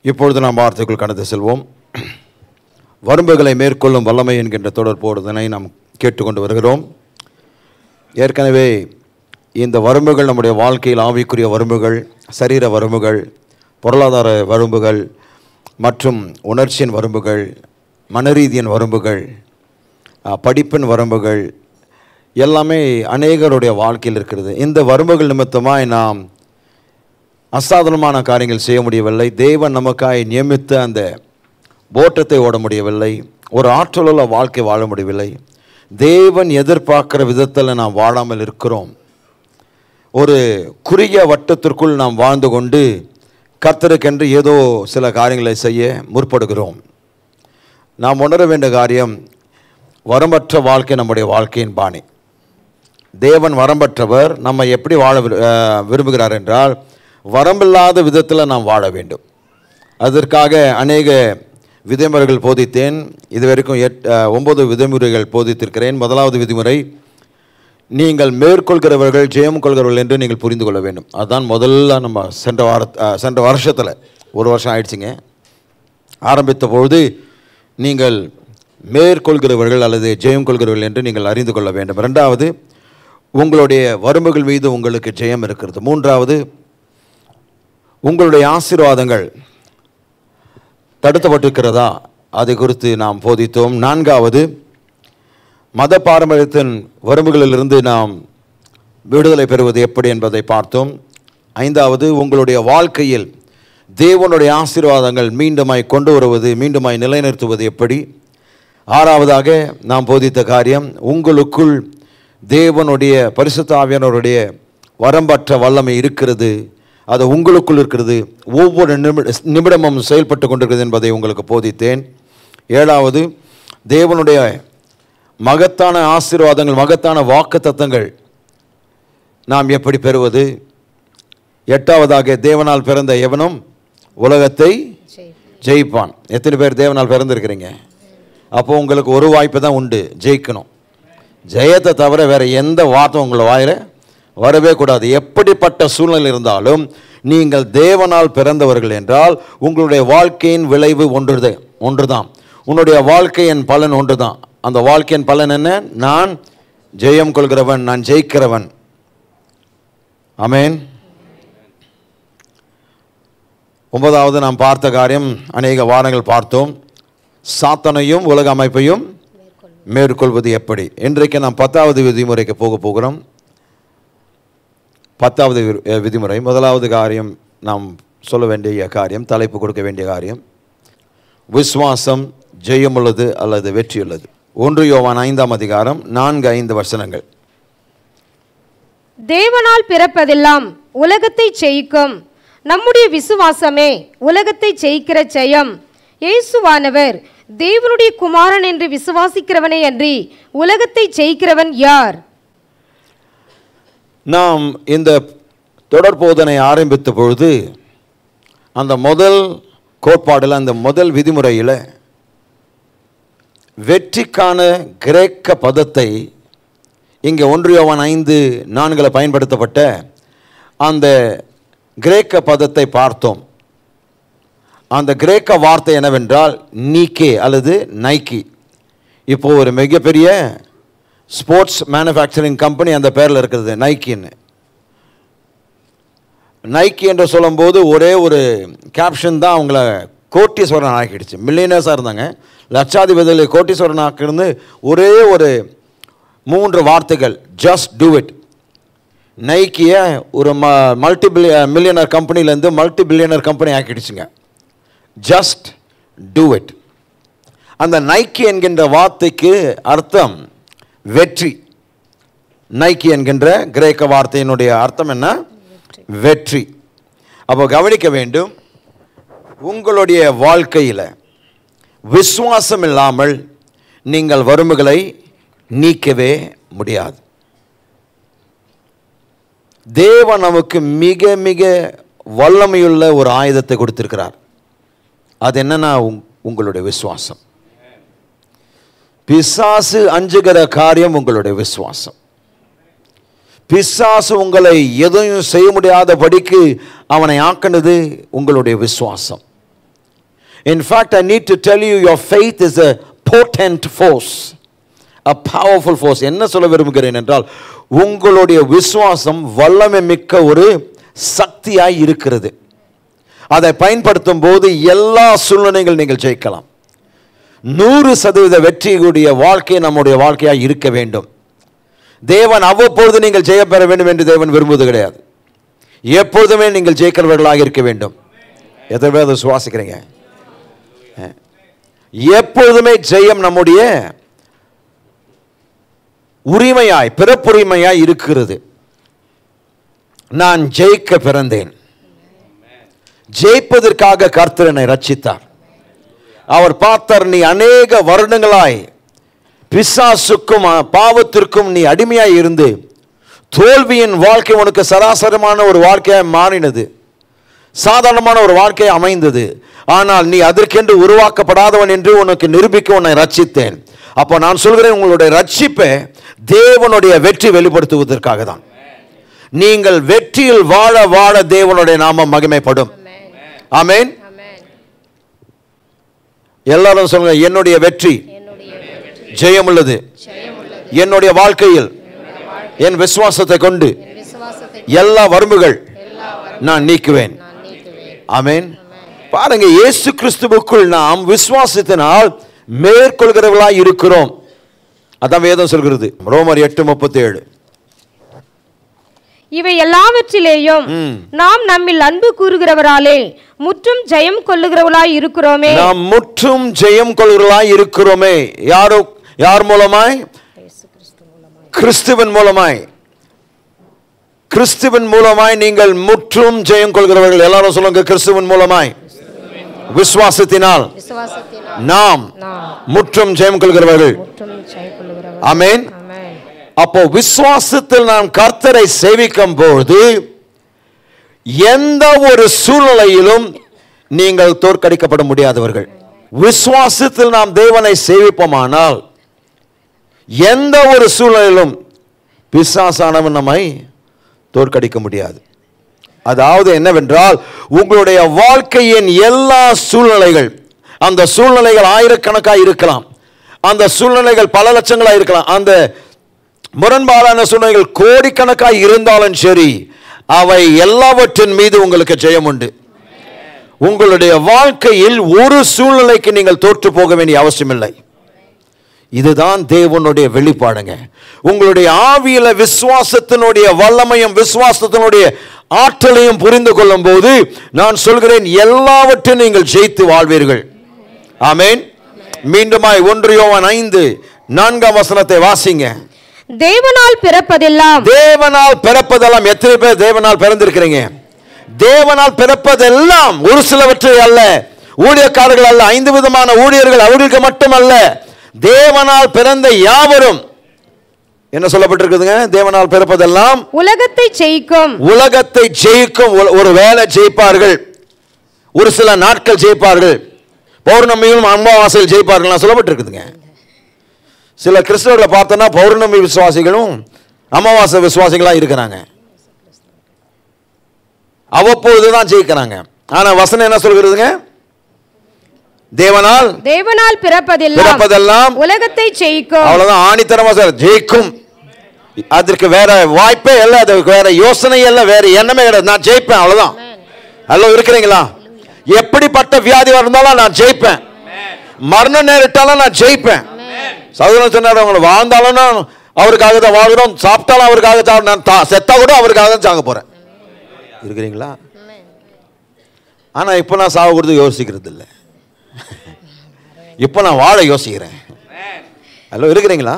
இப்பொழுது நாம் வார்த்தைக்குள் கடந்து செல்வோம் வரம்புகளை மேற்கொள்ளும் வல்லமை என்கின்ற தொடர் போடுதனை நாம் கேட்டுக்கொண்டு வருகிறோம் ஏற்கனவே இந்த வரம்புகள் நம்முடைய வாழ்க்கையில் ஆவிக்குரிய வரம்புகள் சரீர வரம்புகள் பொருளாதார வரம்புகள் மற்றும் உணர்ச்சியின் வரம்புகள் மனரீதியின் வரம்புகள் அஹ், படிப்பின் வரம்புகள் எல்லாமே அநேகருடைய வாழ்க்கையில் இருக்கிறது இந்த வரம்புகள் நிமித்தமாய் நாம் அசாதாரணமான காரியங்கள் செய்ய முடியவில்லை தேவன் நமக்காய் நியமித்த அந்த ஓட்டத்தை ஓட முடியவில்லை ஒரு ஆற்றலுள்ள வாழ்க்கை வாழ முடியவில்லை தேவன் எதிர்பார்க்கிற விதத்தில் நாம் வாழாமல் இருக்கிறோம் ஒரு குறுகிய வட்டத்திற்குள் நாம் வாழ்ந்து கொண்டு கர்த்தருக்கென்று ஏதோ சில காரியங்களை செய்ய முற்படுகிறோம் நாம் உணர வேண்டிய காரியம் வரம்பற்ற வாழ்க்கை நம்முடைய வாழ்க்கையின் பாணி தேவன் வரம்பற்றவர் நம்ம எப்படி வாழ விரு- அஹ் விரும்புகிறார் என்றால் வரம்பில்லாத விதத்தில் நாம் வாழ வேண்டும் அதற்காக அநேக விதிமுறைகள் போதித்தேன் இதுவரைக்கும் எட் அஹ், ஒன்பது விதிமுறைகள் போதித்திருக்கிறேன் முதலாவது விதிமுறை நீங்கள் மேற்கொள்கிறவர்கள் ஜெயம் கொள்கிறவர்கள் என்று நீங்கள் புரிந்து கொள்ள வேண்டும் அதுதான் முதல்ல நம்ம சென்ற வார அஹ், சென்ற வருஷத்தில் ஒரு வருஷம் ஆயிடுச்சுங்க ஆரம்பித்த பொழுது நீங்கள் மேற்கொள்கிறவர்கள் அல்லது ஜெயம் கொள்கிறவர்கள் என்று நீங்கள் அறிந்து கொள்ள வேண்டும் ரெண்டாவது உங்களுடைய வரம்புகள் மீது உங்களுக்கு ஜெயம் இருக்கிறது மூன்றாவது உங்களுடைய ஆசீர்வாதங்கள் தடுக்கப்பட்டிருக்கிறதா அதை குறித்து நாம் போதித்தோம் நான்காவது மத பாரம்பரியத்தின் வரம்புகளிலிருந்து நாம் விடுதலை பெறுவது எப்படி என்பதை பார்த்தோம் ஐந்தாவது உங்களுடைய வாழ்க்கையில் தேவனுடைய ஆசீர்வாதங்கள் மீண்டுமாய் கொண்டு வருவது மீண்டுமாய் நிலைநிறுத்துவது எப்படி ஆறாவதாக நாம் போதித்த காரியம் உங்களுக்குள் தேவனுடைய பரிசுத்த ஆவியானவருடைய வரம்பற்ற வல்லமை இருக்கிறது அது உங்களுக்குள் இருக்கிறது ஒவ்வொரு நிமிட நிமிடமும் செயல்பட்டு கொண்டிருக்கிறது என்பதை உங்களுக்கு போதித்தேன் ஏழாவது தேவனுடைய மகத்தான ஆசீர்வாதங்கள் மகத்தான வாக்கு நாம் எப்படி பெறுவது எட்டாவதாக தேவனால் பிறந்த எவனும் உலகத்தை ஜெயிப்பான் எத்தனை பேர் தேவனால் பிறந்திருக்கிறீங்க அப்போ உங்களுக்கு ஒரு வாய்ப்பு தான் உண்டு ஜெயிக்கணும் ஜெயத்தை தவிர வேற எந்த வார்த்தை உங்களை வாயில வரவே கூடாது எப்படிப்பட்ட சூழ்நிலை இருந்தாலும் நீங்கள் தேவனால் பிறந்தவர்கள் என்றால் உங்களுடைய வாழ்க்கையின் விளைவு ஒன்றுது ஒன்றுதான் உன்னுடைய வாழ்க்கையின் பலன் ஒன்றுதான் அந்த வாழ்க்கையின் பலன் என்ன நான் ஜெயம் கொள்கிறவன் நான் ஜெயிக்கிறவன் ஆமென் ஒன்பதாவது நாம் பார்த்த காரியம் அநேக வாரங்கள் பார்த்தோம் சாத்தனையும் உலக அமைப்பையும் மேற்கொள்வது எப்படி இன்றைக்கு நாம் பத்தாவது விதிமுறைக்கு போக போகிறோம் பத்தாவது வி- அஹ் விதிமுறை முதலாவது காரியம் நாம் சொல்ல வேண்டிய காரியம் தலைப்பு கொடுக்க வேண்டிய காரியம் விசுவாசம் ஜெயமுள்ளது அல்லது வெற்றியுள்ளது ஒன்று யோவான் ஐந்தாம் அதிகாரம் நான்கு ஐந்து வசனங்கள் தேவனால் பிறப்பதெல்லாம் உலகத்தை ஜெயிக்கும் நம்முடைய விசுவாசமே உலகத்தை ஜெயிக்கிற ஜெயம் இயேசுவானவர் தேவனுடைய குமாரன் என்று விசுவாசிக்கிறவனே அன்றி உலகத்தை ஜெயிக்கிறவன் யார் நாம் இந்த தொடர் போதனை ஆரம்பித்த பொழுது அந்த முதல் கோட்பாடில் அந்த முதல் விதிமுறையில் வெற்றிக்கான கிரேக்க பதத்தை இங்கே ஒன்றியவன் ஐந்து நான்கில் பயன்படுத்தப்பட்ட அந்த கிரேக்க பதத்தை பார்த்தோம் அந்த கிரேக்க வார்த்தை என்னவென்றால் நீக்கே அல்லது நைக்கி இப்போ ஒரு மிகப்பெரிய ஸ்போர்ட்ஸ் மேனுஃபேக்சரிங் கம்பெனி அந்த பேரில் இருக்கிறது நைக்கின்னு நைக்கி என்று சொல்லும்போது ஒரே ஒரு கேப்ஷன் தான் அவங்கள கோட்டீஸ்வரன் ஆக்கிடுச்சு மில்லியனர்ஸாக இருந்தாங்க லட்சாதிபதியில் கோட்டீஸ்வரன் ஆக்கிருந்து ஒரே ஒரு மூன்று வார்த்தைகள் ஜஸ்ட் டூ இட் நைக்கியை ஒரு ம மல்டி பில்லிய மில்லியனர் கம்பெனிலேருந்து மல்டி பில்லியனர் கம்பெனி ஆக்கிடுச்சுங்க ஜஸ்ட் டூ இட் அந்த நைக்கி என்கின்ற வார்த்தைக்கு அர்த்தம் வெற்றி நைக்கி என்கின்ற கிரேக்க வார்த்தையினுடைய அர்த்தம் என்ன வெற்றி அப்போ கவனிக்க வேண்டும் உங்களுடைய வாழ்க்கையில் விசுவாசம் இல்லாமல் நீங்கள் வறுமைகளை நீக்கவே முடியாது தேவன் நமக்கு மிக மிக வல்லமையுள்ள ஒரு ஆயுதத்தை கொடுத்திருக்கிறார் அது என்னன்னா உங்- உங்களுடைய விசுவாசம் பிசாசு அஞ்சுகிற காரியம் உங்களுடைய விசுவாசம் பிசாசு உங்களை எதையும் செய்ய முடியாதபடிக்கு அவனை ஆக்கினது உங்களுடைய விசுவாசம் In fact, I need to tell you, your faith is a potent force, a powerful force. என்ன சொல்ல விரும்புகிறேன் என்றால் உங்களுடைய விசுவாசம் வல்லமை மிக்க ஒரு சக்தியாய் இருக்கிறது அதை பயன்படுத்தும் போது எல்லா சூழ்நிலைகள் நீங்கள் ஜெயிக்கலாம் நூறு சதவீத வெற்றியுடைய வாழ்க்கை நம்முடைய வாழ்க்கையாக இருக்க வேண்டும் தேவன் அவ்வப்பொழுது நீங்கள் ஜெயம் பெற வேண்டும் என்று தேவன் விரும்புவது கிடையாது எப்பொழுதுமே நீங்கள் ஜெயிக்கிறவர்களாக இருக்க வேண்டும் எத்தனை பேர் அதை சுவாசிக்கிறீங்க அஹ். எப்பொழுதுமே ஜெயம் நம்முடைய உரிமையாய் பிறப்புரிமையாய் இருக்கிறது நான் ஜெயிக்க பிறந்தேன் ஜெயிப்பதற்காக கர்த்தர் என்னை ரட்சித்தார் அவர் பார்த்தார் நீ அநேக வருடங்களாய் பிசாசுக்கும் அஹ், பாவத்திற்கும் நீ அடிமையாய் இருந்து தோல்வியின் வாழ்க்கை உனக்கு சராசரமான ஒரு வாழ்க்கையாய் மாறினது சாதாரணமான ஒரு வாழ்க்கை அமைந்தது ஆனால் நீ அதற்கென்று உருவாக்கப்படாதவன் என்று உனக்கு நிரூபிக்க உன்னை ரட்சித்தேன் அப்போ நான் சொல்கிறேன் உங்களுடைய ரட்சிப்பை தேவனுடைய வெற்றி வெளிப்படுத்துவதற்காக தான் நீங்கள் வெற்றியில் வாழ வாழ தேவனுடைய நாமம் மகிமைப்படும் ஆமென் எல்லாரும் சொல்லுங்க என்னுடைய வெற்றி ஜெயம் உள்ளது என்னுடைய வாழ்க்கையில் என் விசுவாசத்தை கொண்டு எல்லா வரம்புகள் நான் நீக்குவேன் ஆமென் பாருங்க இயேசு கிறிஸ்துவுக்குள் நாம் விசுவாசத்தினால் மேற்கொள்கிறவர்களாய் இருக்கிறோம் அதான் வேதம் சொல்கிறது ரோமர் எட்டு முப்பத்தி ஏழு இவை எல்லாவற்றிலேயும் நாம் நம்மில் அன்பு கூறுகிறவராலே முற்றும் ஜெயம் கொள்ளுகிறவளாய் இருக்கிறோமே நாம் முற்றும் ஜெயம் கொள்கிறவர்களாய் இருக்கிறோமே யாரோ யார் மூலமாய் கிறிஸ்துவின் மூலமாய் கிறிஸ்துவின் மூலமாய் நீங்கள் முற்றும் ஜெயம் கொள்கிறவர்கள் எல்லாரும் சொல்லுங்க கிறிஸ்துவின் மூலமாய் விசுவாசத்தினால் விசுவாசத்தினால் நாம் நாம் முற்றும் ஜெயம் கொள்கிறவர்கள் முற்றும் ஜெயம் கொள்ளுகிறவர்கள் ஆமென் ஆமென் அப்போ விசுவாசத்தில் நாம் கர்த்தரை சேவிக்கும் போது எந்த ஒரு சூழ்நிலையிலும் நீங்கள் தோற்கடிக்கப்பட முடியாதவர்கள் விசுவாசத்தில் நாம் தேவனை சேவிப்போமானால் எந்த ஒரு சூழ்நிலையிலும் பிசாசானவன் நம்மை தோற்கடிக்க முடியாது அதாவது என்னவென்றால் உங்களுடைய வாழ்க்கையின் எல்லா சூழ்நிலைகள் அந்த சூழ்நிலைகள் ஆயிரக்கணக்காக இருக்கலாம் அந்த சூழ்நிலைகள் பல லட்சங்களாக இருக்கலாம் அந்த முரண்பாடான சூழ்நிலைகள் கோடிக்கணக்காக இருந்தாலும் சரி அவை எல்லாவற்றின் மீது உங்களுக்கு ஜெயம் உண்டு உங்களுடைய வாழ்க்கையில் ஒரு சூழ்நிலைக்கு நீங்கள் தோற்று போக வேண்டிய அவசியமில்லை இதுதான் தேவனுடைய வெளிப்பாடுங்க உங்களுடைய ஆவியில விசுவாசத்தினுடைய வல்லமையும் விசுவாசத்தினுடைய ஆற்றலையும் புரிந்து கொள்ளும் போது நான் சொல்கிறேன் எல்லாவற்றையும் நீங்கள் ஜெயித்து வாழ்வீர்கள் ஆமென் மீண்டுமாய் ஒன்று யோவான் ஐந்து நான்காம் வசனத்தை வாசிங்க தேவனால் பிறப்பதெல்லாம் தேவனால் பிறப்பதெல்லாம் எத்தனை பேர் தேவனால் பிறந்திருக்கிறீங்க தேவனால் பிறப்பதெல்லாம் ஒரு சிலவற்றை அல்ல ஊழியக்காரர்கள் அல்ல ஐந்து விதமான ஊழியர்கள் அவர்களுக்கு மட்டுமல்ல தேவனால் பிறந்த யாவரும் என்ன சொல்லப்பட்டிருக்குதுங்க தேவனால் பிறப்பதெல்லாம் உலகத்தை ஜெயிக்கும் உலகத்தை ஜெயிக்கும் ஒரு- ஒரு வேலை ஜெயிப்பார்கள் ஒரு சில நாட்கள் ஜெயிப்பார்கள் பௌர்ணமியும் அமாவாசையில் ஜெயிப்பார்கள் சொல்லப்பட்டிருக்குதுங்க சில கிறிஸ்தவர்களை பார்த்தோன்னா பௌர்ணமி விசுவாசிகளும் அமாவாசை விசுவாசிகளாக இருக்கிறாங்க அவ்வப்பொழுது தான் ஜெயிக்கிறாங்க ஆனா வசனம் என்ன சொல்கிறதுங்க தேவனால் தேவனால் பிறப்பதெல்லாம் பிறப்பதெல்லாம் உலகத்தை ஜெயிக்கும் அவ்வளவுதான் ஆணித்தரமா சார் ஜெயிக்கும் அதற்கு வேற வாய்ப்பே இல்லை அதுக்கு வேற யோசனை இல்லை வேற எண்ணமே கிடையாது நான் ஜெயிப்பேன் அவ்வளவுதான் அல்ல இருக்கிறீங்களா எப்படிப்பட்ட வியாதி இருந்தாலும் நான் ஜெயிப்பேன் மரணம் நேரிட்டாலும் நான் ஜெயிப்பேன் சகோதரன் சொன்னார் அவங்களை வாழ்ந்தாலும் நான் அவருக்காக தான் வாழ்கிறோம் சாப்பிட்டாலும் அவருக்காக தான் நான் தா- செத்தா கூட அவருக்காக தான் சாக போறேன் இருக்கிறீங்களா ஆனா இப்போ நான் சாக கொடுத்து யோசிக்கிறது இல்லை இப்போ நான் வாழ யோசிக்கிறேன் ஹலோ இருக்கிறீங்களா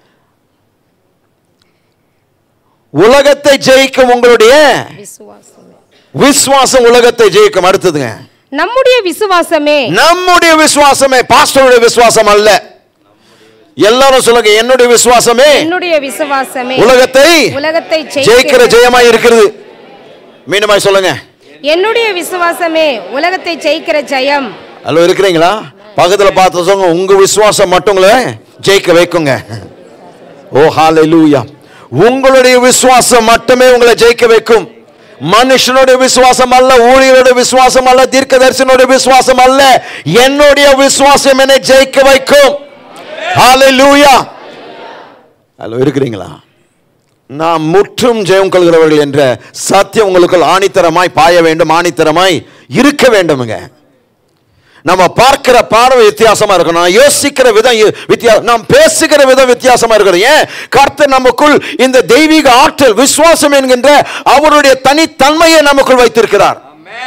உலகத்தை ஜெயிக்கும் உங்களுடைய விசுவாசமே விசுவாசம் உலகத்தை ஜெயிக்கும் அடுத்ததுங்க நம்முடைய விசுவாசமே நம்முடைய விசுவாசமே பாஸ்டருடைய விசுவாசம் அல்ல எல்லாரும் சொல்லுங்க என்னுடைய விசுவாசமே என்னுடைய விசுவாசமே உலகத்தை உலகத்தை ஜெயிக்கிற ஜெயிக்கிற ஜெயமா இருக்கிறது மீண்டுமாய் சொல்லுங்க என்னுடைய விசுவாசமே உலகத்தை ஜெயிக்கிற ஜெயம் ஹலோ இருக்கிறீங்களா பக்கத்துல பார்த்து சொல்லுங்க உங்க விசுவாசம் மட்டும் உங்களை ஜெயிக்க வைக்குங்க ஓ ஹalleluya உங்களுடைய விசுவாசம் மட்டுமே உங்களை ஜெயிக்க வைக்கும் மனுஷனுடைய விசுவாசம் அல்ல ஊழியருடைய விசுவாசம் அல்ல தீர்க்கதரிசனுடைய விசுவாசம் அல்ல என்னுடைய விசுவாசம் என்னை ஜெயிக்க வைக்கும் ஹalleluya ஹலோ இருக்கிறீங்களா நாம் முற்றும் ஜெயம் கொள்கிறவர்கள் என்ற சத்தியம் உங்களுக்குள் ஆணித்தரமாய் பாய வேண்டும் ஆணித்தரமாய் இருக்க வேண்டுமுங்க நம்ம பார்க்கிற பார்வை வித்தியாசமா இருக்கணும் நான் யோசிக்கிற விதம் இ- வித்தியா- நாம் பேசுகிற விதம் வித்தியாசமா இருக்கணும் ஏன் கர்த்தர் நமக்குள் இந்த தெய்வீக ஆற்றல் விசுவாசம் என்கின்ற அவருடைய தனித்தன்மையை நமக்குள் வைத்திருக்கிறார்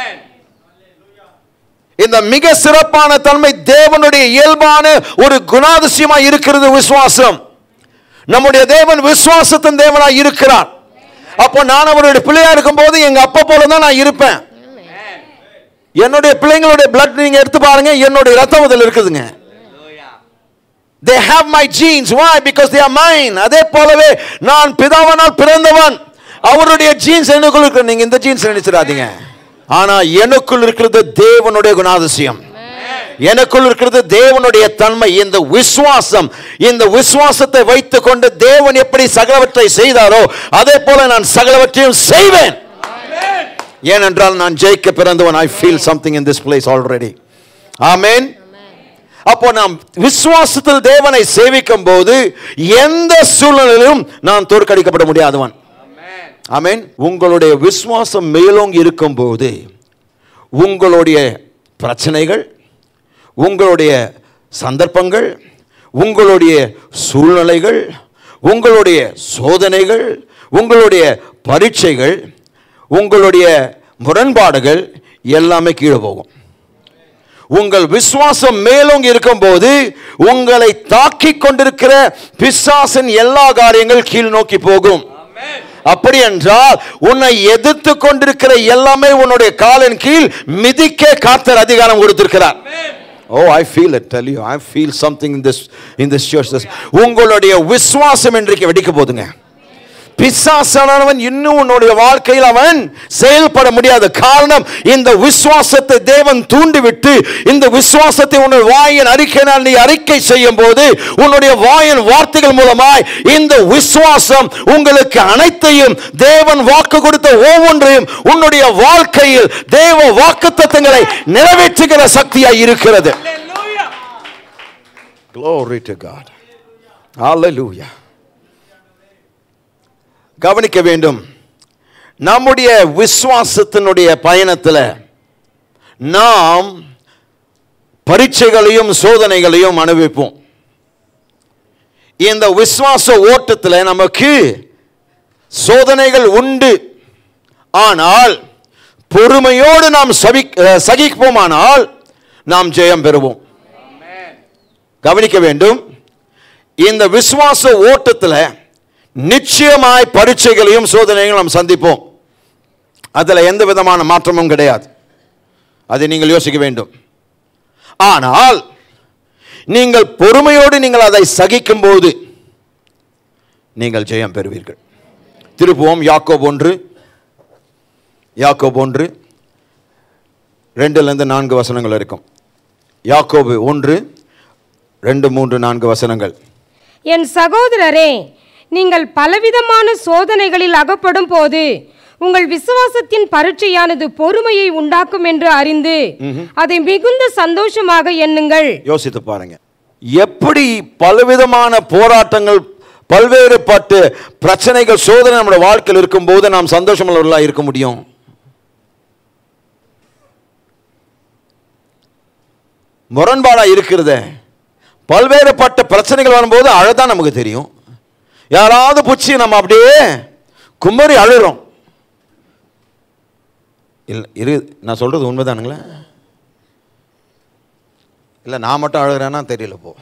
இந்த மிக சிறப்பான தன்மை தேவனுடைய இயல்பான ஒரு குணாதிசயமா இருக்கிறது விசுவாசம் நம்முடைய தேவன் விசுவாசத்தின் தேவனாய் இருக்கிறார் அப்போ நான் அவருடைய பிள்ளையா இருக்கும்போது எங்க அப்பா போல தான் நான் இருப்பேன் என்னுடைய பிள்ளைங்களுடைய பிளட் நீங்க எடுத்து பாருங்க என்னுடைய ரத்தம் அதில் இருக்குதுங்க they have my genes why because they are mine அதே போலவே நான் பிதாவனால் பிறந்தவன் அவருடைய ஜீன்ஸ் எனக்குள் இருக்கு நீங்க இந்த ஜீன்ஸ் நினைச்சிடாதீங்க ஆனா எனக்குள் இருக்கிறது தேவனுடைய குணாதிசயம் எனக்குள் இருக்கிறது தேவனுடைய தன்மை இந்த விசுவாசம் இந்த விசுவாசத்தை வைத்துக் கொண்டு தேவன் எப்படி சகலவற்றை செய்தாரோ அதே போல நான் சகலவற்றையும் செய்வேன் ஏனென்றால் நான் ஜெயிக்க பிறந்தவன் I feel something in this place already amen அப்போ நாம் விசுவாசத்தில் தேவனை சேவிக்கும் போது எந்த சூழ்நிலையிலும் நான் தோற்கடிக்கப்பட முடியாதவன் ஆமென் உங்களுடைய விசுவாசம் மேலோங்கி இருக்கும்போது உங்களுடைய பிரச்சனைகள் உங்களுடைய சந்தர்ப்பங்கள் உங்களுடைய சூழ்நிலைகள் உங்களுடைய சோதனைகள் உங்களுடைய பரீட்சைகள் உங்களுடைய முரண்பாடுகள் எல்லாமே கீழே போகும் உங்கள் விசுவாசம் மேலோங்கி இருக்கும்போது உங்களை தாக்கிக் கொண்டிருக்கிற பிசாசின் எல்லா காரியங்கள் கீழ் நோக்கி போகும் அப்படி என்றால் உன்னை எதிர்த்து கொண்டிருக்கிற எல்லாமே உன்னுடைய காலின் கீழ் மிதிக்க காத்தர் அதிகாரம் கொடுத்திருக்கிறார் oh I feel it tell you i feel something in this in this church This- உங்களுடைய விசுவாசம் இன்றைக்கு வெடிக்க போதுங்க பிசாசானவன் இன்னும் உன்னுடைய வாழ்க்கையில் அவன் செயல்பட முடியாது காரணம் இந்த விசுவாசத்தை தேவன் தூண்டிவிட்டு இந்த விசுவாசத்தை உன்னுடைய வாயின் அறிக்கையினால் நீ அறிக்கை செய்யும் போது உன்னுடைய வாயின் வார்த்தைகள் மூலமாய் இந்த விசுவாசம் உங்களுக்கு அனைத்தையும் தேவன் வாக்கு கொடுத்த ஒவ்வொன்றையும் உன்னுடைய வாழ்க்கையில் தேவ வாக்குத்தத்தங்களை நிறைவேற்றுகிற சக்தியாய் இருக்கிறது Glory to God. Hallelujah. கவனிக்க வேண்டும் நம்முடைய விசுவாசத்தினுடைய பயணத்தில் நாம் பரீட்சைகளையும் சோதனைகளையும் அனுபவிப்போம் இந்த விசுவாச ஓட்டத்தில் நமக்கு சோதனைகள் உண்டு ஆனால் பொறுமையோடு நாம் சவி சகிப்போமானால் நாம் ஜெயம் பெறுவோம் கவனிக்க வேண்டும் இந்த விசுவாச ஓட்டத்தில் நிச்சயமாய் பரீட்சைகளையும் சோதனைகளையும் நாம் சந்திப்போம் அதில் எந்த விதமான மாற்றமும் கிடையாது அதை நீங்கள் யோசிக்க வேண்டும் ஆனால் நீங்கள் பொறுமையோடு நீங்கள் அதை சகிக்கும் போது நீங்கள் ஜெயம் பெறுவீர்கள் திருப்புவோம் யாக்கோப் ஒன்று யாக்கோப் ஒன்று ரெண்டுலேருந்து நான்கு வசனங்கள் இருக்கும் யாக்கோபு ஒன்று ரெண்டு மூன்று நான்கு வசனங்கள் என் சகோதரரே நீங்கள் பலவிதமான சோதனைகளில் அகப்படும் போது உங்கள் விசுவாசத்தின் பரீட்சையானது பொறுமையை உண்டாக்கும் என்று அறிந்து அதை மிகுந்த சந்தோஷமாக எண்ணுங்கள் யோசித்து பாருங்க எப்படி பலவிதமான போராட்டங்கள் பல்வேறுபட்டு பிரச்சனைகள் சோதனை நம்முடைய வாழ்க்கையில் இருக்கும்போது நாம் சந்தோஷமுள்ளவர்களாக இருக்க முடியும் முரண்பாடா இருக்கிறதே பல்வேறுபட்ட பிரச்சனைகள் வரும்போது அழதான் நமக்கு தெரியும் யாராவது புச்சி நம்ம அப்படியே கும்மரி அழுறோம் இல்லை இரு நான் சொல்றது உண்மைதானுங்களே இல்லை நான் மட்டும் அழுகிறேன்னா தெரியல போ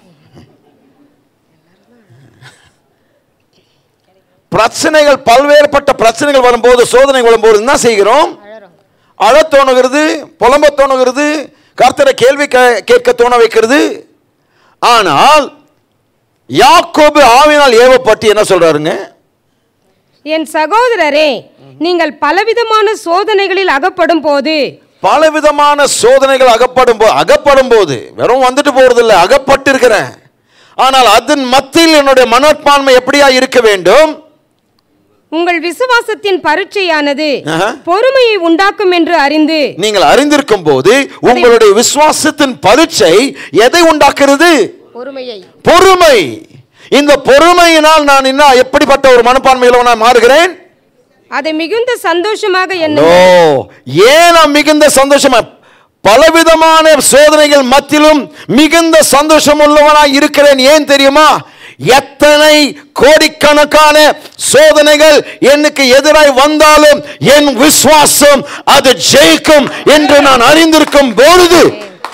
பிரச்சனைகள் பல்வேறுபட்ட பிரச்சனைகள் வரும்போது சோதனை வரும்போது என்ன செய்கிறோம் அழத் தோணுகிறது புலம்ப தோணுகிறது கர்த்தரை கேள்வி கே- கேட்க தோண வைக்கிறது ஆனால் யாக்கோபு ஆவினால் ஏவப்பட்டு என்ன சொல்றாருங்க என் சகோதரரே நீங்கள் பலவிதமான சோதனைகளில் அகப்படும் போது பலவிதமான சோதனைகள் அகப்படும் போது அகப்படும் போது வெறும் வந்துட்டு போறது இல்லை அகப்பட்டு இருக்கிறேன் ஆனால் அதன் மத்தியில் என்னுடைய மனப்பான்மை எப்படியா இருக்க வேண்டும் உங்கள் விசுவாசத்தின் பரீட்சையானது ஆஹா. பொறுமையை உண்டாக்கும் என்று அறிந்து நீங்கள் அறிந்திருக்கும் போது உங்களுடைய விசுவாசத்தின் பரீட்சை எதை உண்டாக்குறது பொறுமையை பொறுமை இந்த பொறுமையினால் நான் இன்னும் எப்படிப்பட்ட ஒரு மனப்பான்மையில நான் மாறுகிறேன் அதை மிகுந்த சந்தோஷமாக ஓ என்ன ஏன் நான் மிகுந்த சந்தோஷமா பலவிதமான சோதனைகள் மத்தியிலும் மிகுந்த சந்தோஷம் உள்ளவனாய் இருக்கிறேன் ஏன் தெரியுமா எத்தனை கோடிக்கணக்கான சோதனைகள் எனக்கு எதிராய் வந்தாலும் என் விசுவாசம் அது ஜெயிக்கும் என்று நான் அறிந்திருக்கும் பொழுது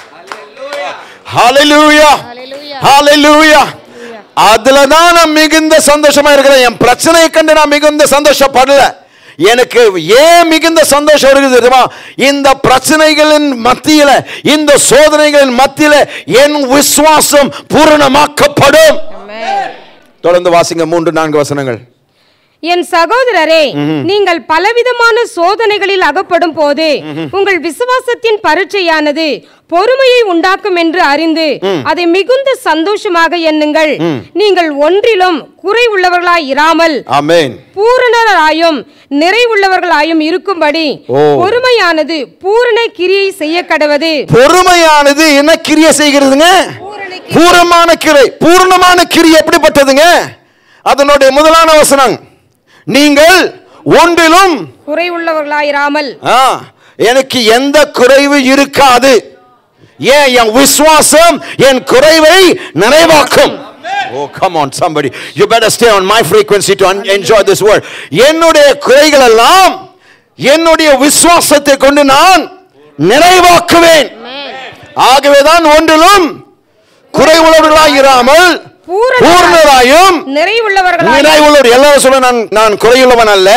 ஹalleluya ஹalleluya அதுல தான் நான் மிகுந்த சந்தோஷமா இருக்கிறேன் என் பிரச்சனையை கண்டு நான் மிகுந்த சந்தோஷப்படல எனக்கு ஏன் மிகுந்த சந்தோஷம் இருக்குது தெரியுமா இந்த பிரச்சனைகளின் மத்தியில இந்த சோதனைகளின் மத்தியில என் விசுவாசம் பூரணமாக்கப்படும் தொடர்ந்து வாசிங்க மூன்று நான்கு வசனங்கள் என் சகோதரரே நீங்கள் பலவிதமான சோதனைகளில் அகப்படும் போது உங்கள் விசுவாசத்தின் பரீட்சையானது பொறுமையை உண்டாக்கும் என்று அறிந்து அதை மிகுந்த சந்தோஷமாக எண்ணுங்கள் நீங்கள் ஒன்றிலும் குறை உள்ளவர்களாய் இராமல் ஆமென் பூரணராயும் நிறைவுள்ளவர்களாயும் இருக்கும்படி ஓ. பொறுமையானது பூரண கிரியை செய்ய கடவது பொறுமையானது என்ன கிரியை செய்கிறதுங்க பூரணமான கிரை பூர்ணமான கிரியை எப்படிப்பட்டதுங்க அதனுடைய முதலான வசனம் நீங்கள் ஒன்றிலும் குறை உள்ளவர்களாயிராமல் ஆ, எனக்கு எந்த குறைவு இருக்காது ஏன் என் விசுவாசம் என் குறைவை நிறைவாக்கும் Oh, come on, somebody. You better stay on my frequency to un- enjoy this word. என்னுடைய குறைகள் எல்லாம் என்னுடைய விசுவாசத்தை கொண்டு நான் நிறைவாக்குவேன் ஆகவேதான் ஒன்றிலும் குறைவுள்ளவர்களாய் இராமல் பூரண பூர்ணராயும் நிறைவுள்ளவர்களாய் நிறைவுள்ளவர் எல்லாரும் சொல்ல நான் நான் குறையுள்ளவன் அல்ல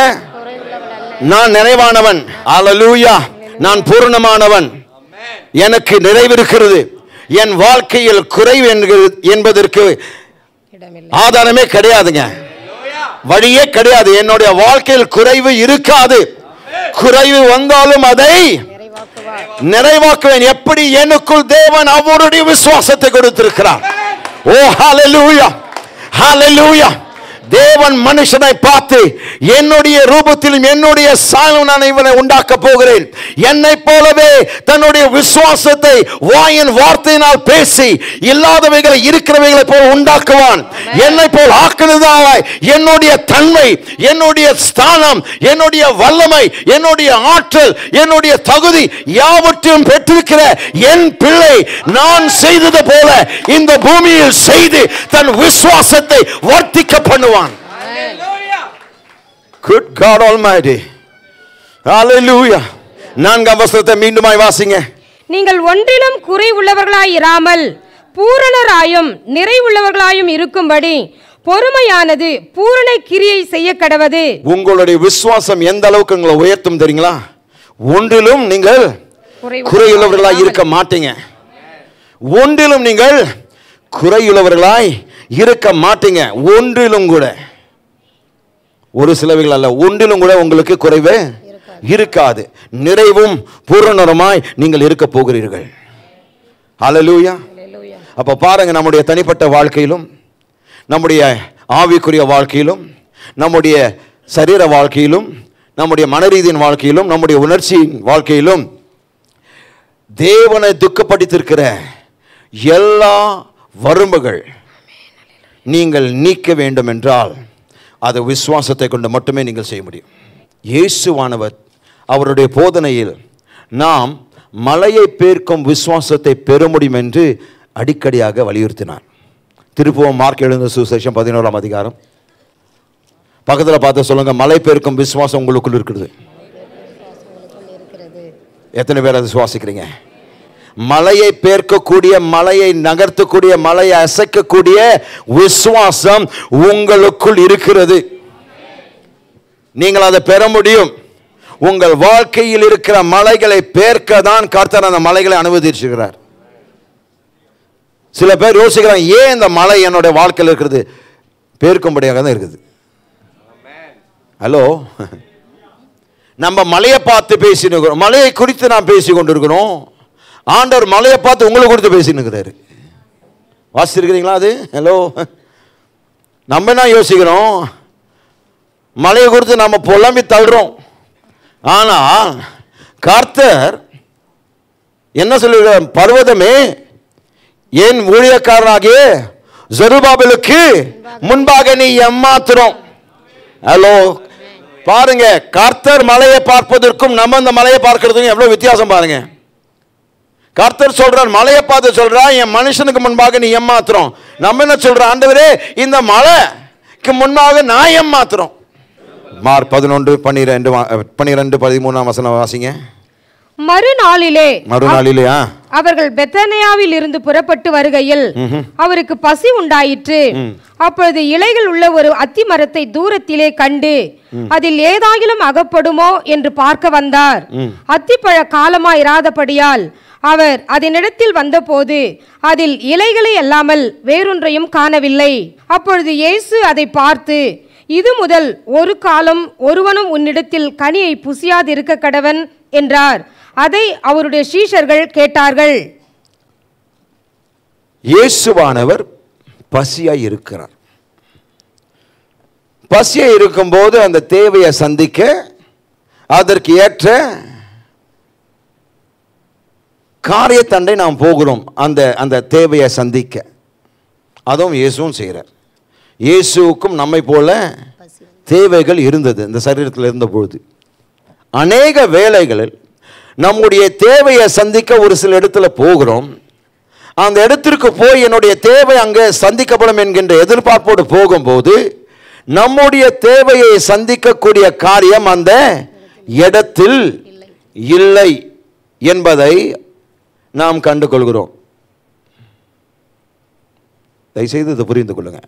நான் நிறைவானவன் அல்லேலூயா நான் பூர்ணமானவன் எனக்கு நிறைவிருக்கிறது என் வாழ்க்கையில் குறைவு என்கிறது- என்பதற்கு இடமில்லை ஆதாரமே கிடையாதுங்க வழியே கிடையாது என்னுடைய வாழ்க்கையில் குறைவு இருக்காது குறைவு வந்தாலும் அதை நிறைவாக்குவேன் எப்படி எனக்குள் தேவன் அவருடைய விசுவாசத்தை கொடுத்திருக்கிறார் ஓ ஹalleluya ஹalleluya தேவன் மனுஷனை பார்த்து என்னுடைய ரூபத்திலும் என்னுடைய சாயலும் நான் இவனை உண்டாக்க போகிறேன் என்னை போலவே தன்னுடைய விசுவாசத்தை வாயின் வார்த்தையினால் பேசி இல்லாதவைகளை இருக்கிறவைகளை போல உண்டாக்குவான் என்னை போல் ஆக்குனதாய் என்னுடைய தன்மை என்னுடைய ஸ்தானம் என்னுடைய வல்லமை என்னுடைய ஆற்றல் என்னுடைய தகுதி யாவற்றையும் பெற்றிருக்கிற என் பிள்ளை நான் செய்தது போல இந்த பூமியில் செய்து தன் விசுவாசத்தை வர்த்திக்க பண்ணுவான் Good God Almighty. Hallelujah. நான்காம் வசனத்தை மீண்டுமாய் வாசிங்க நீங்கள் ஒன்றிலும் குறை உள்ளவர்களாய் இராமல் பூரணராயும் நிறைவுள்ளவர்களாயும் இருக்கும்படி பொறுமையானது பூரண கிரியை செய்ய கடவது உங்களுடைய விசுவாசம் எந்த அளவுக்கு உங்களை உயர்த்தும் தெரியுங்களா ஒன்றிலும் நீங்கள் குறையுள்ளவர்களாய் இருக்க மாட்டீங்க ஒன்றிலும் நீங்கள் குறையுள்ளவர்களாய் இருக்க மாட்டீங்க ஒன்றிலும் கூட ஒரு சிலவைகள் அல்ல ஒன்றிலும் கூட உங்களுக்கு குறைவே இருக்காது நிறைவும் பூரணருமாய் நீங்கள் இருக்க போகிறீர்கள் ஹalleluya அப்ப பாருங்க நம்முடைய தனிப்பட்ட வாழ்க்கையிலும் நம்முடைய ஆவிக்குரிய வாழ்க்கையிலும் நம்முடைய சரீர வாழ்க்கையிலும் நம்முடைய மனரீதியின் வாழ்க்கையிலும் நம்முடைய உணர்ச்சியின் வாழ்க்கையிலும் தேவனை துக்கப்படுத்திருக்கிற எல்லா வறுமைகள் நீங்கள் நீக்க வேண்டும் என்றால் அது விசுவாசத்தை கொண்டு மட்டுமே நீங்கள் செய்ய முடியும் இயேசுவானவர் அவருடைய போதனையில் நாம் மலையை பேர்க்கும் விசுவாசத்தை பெற முடியும் என்று அடிக்கடியாக வலியுறுத்தினார் திருப்புவம் மார்க் எழுந்த சுசேஷம் பதினோராம் அதிகாரம் பக்கத்தில் பார்த்து சொல்லுங்க மலை பேர்க்கும் விசுவாசம் உங்களுக்குள் இருக்குது எத்தனை பேர் அதை சுவாசிக்கிறீங்க மலையை பேர்க்கக்கூடிய மலையை நகர்த்தக்கூடிய மலையை அசைக்கக்கூடிய விசுவாசம் உங்களுக்குள் இருக்கிறது நீங்கள் அதை பெற முடியும் உங்கள் வாழ்க்கையில் இருக்கிற மலைகளை பேர்க்க தான் கர்த்தர் அந்த மலைகளை அனுமதிச்சிருக்கிறார் சில பேர் யோசிக்கிறாங்க ஏன் இந்த மலை என்னுடைய வாழ்க்கையில் இருக்கிறது பேர்க்கும்படியாக தான் இருக்குது ஹலோ நம்ம மலையை பார்த்து பேசினுக்கிறோம் மலையை குறித்து நாம் பேசி கொண்டிருக்கிறோம் ஆண்டவர் மலையை பார்த்து உங்களை குறித்து பேசினுக்கிறாரு வாசிச்சிருக்கிறீங்களா அது ஹலோ நம்ம என்ன யோசிக்கிறோம் மலையை குறித்து நம்ம புலம்பி தள்ளுறோம் ஆனால் கர்த்தர் என்ன சொல்லுகிறார் பர்வதமே என் ஊழியக்காரனாகிய ஜெருபாபேலுக்கு முன்பாக நீ ஏமாத்துறோம் ஹலோ பாருங்க கர்த்தர் மலையை பார்ப்பதற்கும் நம்ம இந்த மலையை பார்க்கிறதுக்கும் எவ்வளவு வித்தியாசம் பாருங்க கர்த்தர் சொல்றார் மலையை பார்த்து சொல்றா என் மனுஷனுக்கு முன்பாக நீ ஏமாத்துறோம் நம்ம என்ன சொல்றோம் ஆண்டவரே இந்த மலைக்கு முன்பாக நான் ஏமாத்துறோம் மார்க் பதினொன்று பன்னிரெண்டு வா- பன்னிரெண்டு பதிமூணாம் வசனம் வாசிங்க மறுநாளிலே மறுநாளிலேயா அவர்கள் பெத்தனியாவில் இருந்து புறப்பட்டு வருகையில் அவருக்கு பசி உண்டாயிற்று அப்பொழுது இலைகள் உள்ள ஒரு அத்தி மரத்தை தூரத்திலே கண்டு அதில் ஏதாகிலும் அகப்படுமோ என்று பார்க்க வந்தார் அத்திப்பழ காலமாயிராதபடியால் அவர் அதனிடத்தில் வந்தபோது அதில் இலைகளை அல்லாமல் வேறொன்றையும் காணவில்லை அப்பொழுது இயேசு அதை பார்த்து இது முதல் ஒரு காலம் ஒருவனும் உன்னிடத்தில் கனியை புசியாதிருக்க கடவன் என்றார் அதை அவருடைய சீஷர்கள் கேட்டார்கள் இயேசுவானவர் பசியாய் இருக்கிறார் பசியாய் இருக்கும்போது அந்த தேவையை சந்திக்க அதற்கு ஏற்ற காரியத்தண்டை நாம் போகிறோம் அந்த அந்த தேவையை சந்திக்க அதுவும் இயேசுவும் செய்கிறார் இயேசுவுக்கும் நம்மை போல தேவைகள் இருந்தது இந்த சரீரத்தில் இருந்த பொழுது அநேக வேலைகளில் நம்முடைய தேவையை சந்திக்க ஒரு சில இடத்துல போகிறோம் அந்த இடத்திற்கு போய் என்னுடைய தேவை அங்கே சந்திக்கப்படும் என்கின்ற எதிர்பார்ப்போடு போகும்போது நம்முடைய தேவையை சந்திக்கக்கூடிய காரியம் அந்த இடத்தில் இல்லை என்பதை நாம் கண்டுகொள்கிறோம் தயவுசெய்து இதை புரிந்து கொள்ளுங்க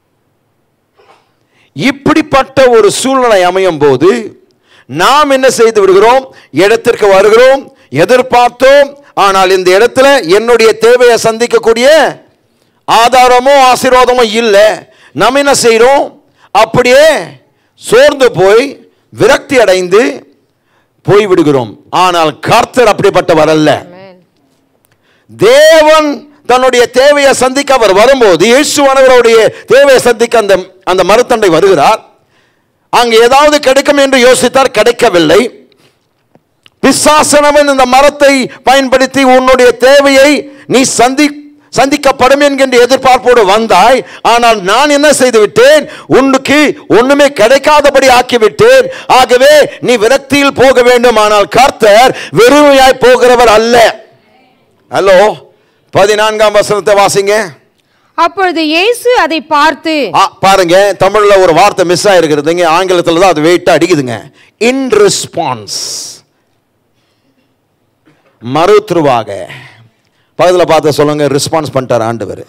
இப்படிப்பட்ட ஒரு சூழ்நிலை அமையும் போது நாம் என்ன செய்து விடுகிறோம் இடத்திற்கு வருகிறோம் எதிர்பார்த்தோம் ஆனால் இந்த இடத்துல என்னுடைய தேவையை சந்திக்கக்கூடிய ஆதாரமோ ஆசீர்வாதமோ இல்லை நம்ம என்ன செய்கிறோம் அப்படியே சோர்ந்து போய் விரக்தி அடைந்து போய்விடுகிறோம் ஆனால் கர்த்தர் அப்படிப்பட்டவர் அல்ல தேவன் தன்னுடைய தேவையை சந்திக்க அவர் வரும்போது இயேசுவானவருடைய தேவையை சந்திக்க அந்த அந்த மறுத்தண்டை வருகிறார் அங்கு ஏதாவது கிடைக்கும் என்று யோசித்தார் கிடைக்கவில்லை பிசாசனவன் இந்த மரத்தை பயன்படுத்தி உன்னுடைய தேவையை நீ சந்தி சந்திக்கப்படும் என்கின்ற எதிர்பார்ப்போடு வந்தாய் ஆனால் நான் என்ன செய்து விட்டேன் உன்னுக்கு ஒண்ணுமே கிடைக்காதபடி ஆக்கிவிட்டேன் ஆகவே நீ விரக்தியில் போக வேண்டும் ஆனால் கர்த்தர் வெறுமையாய் போகிறவர் அல்ல ஹலோ பதினான்காம் வசனத்தை வாசிங்க அப்பொழுது இயேசு அதை பார்த்து ஆ, பாருங்க தமிழ்ல ஒரு வார்த்தை மிஸ் ஆயிருக்கிறது இங்க ஆங்கிலத்துல தான் அது வெயிட்டா அடிக்குதுங்க இன் ரெஸ்பான்ஸ் மறுத்துருவாக பக்கத்தில் பார்த்து சொல்லுங்க ரெஸ்பான்ஸ் பண்ணிட்டார் ஆண்டவர்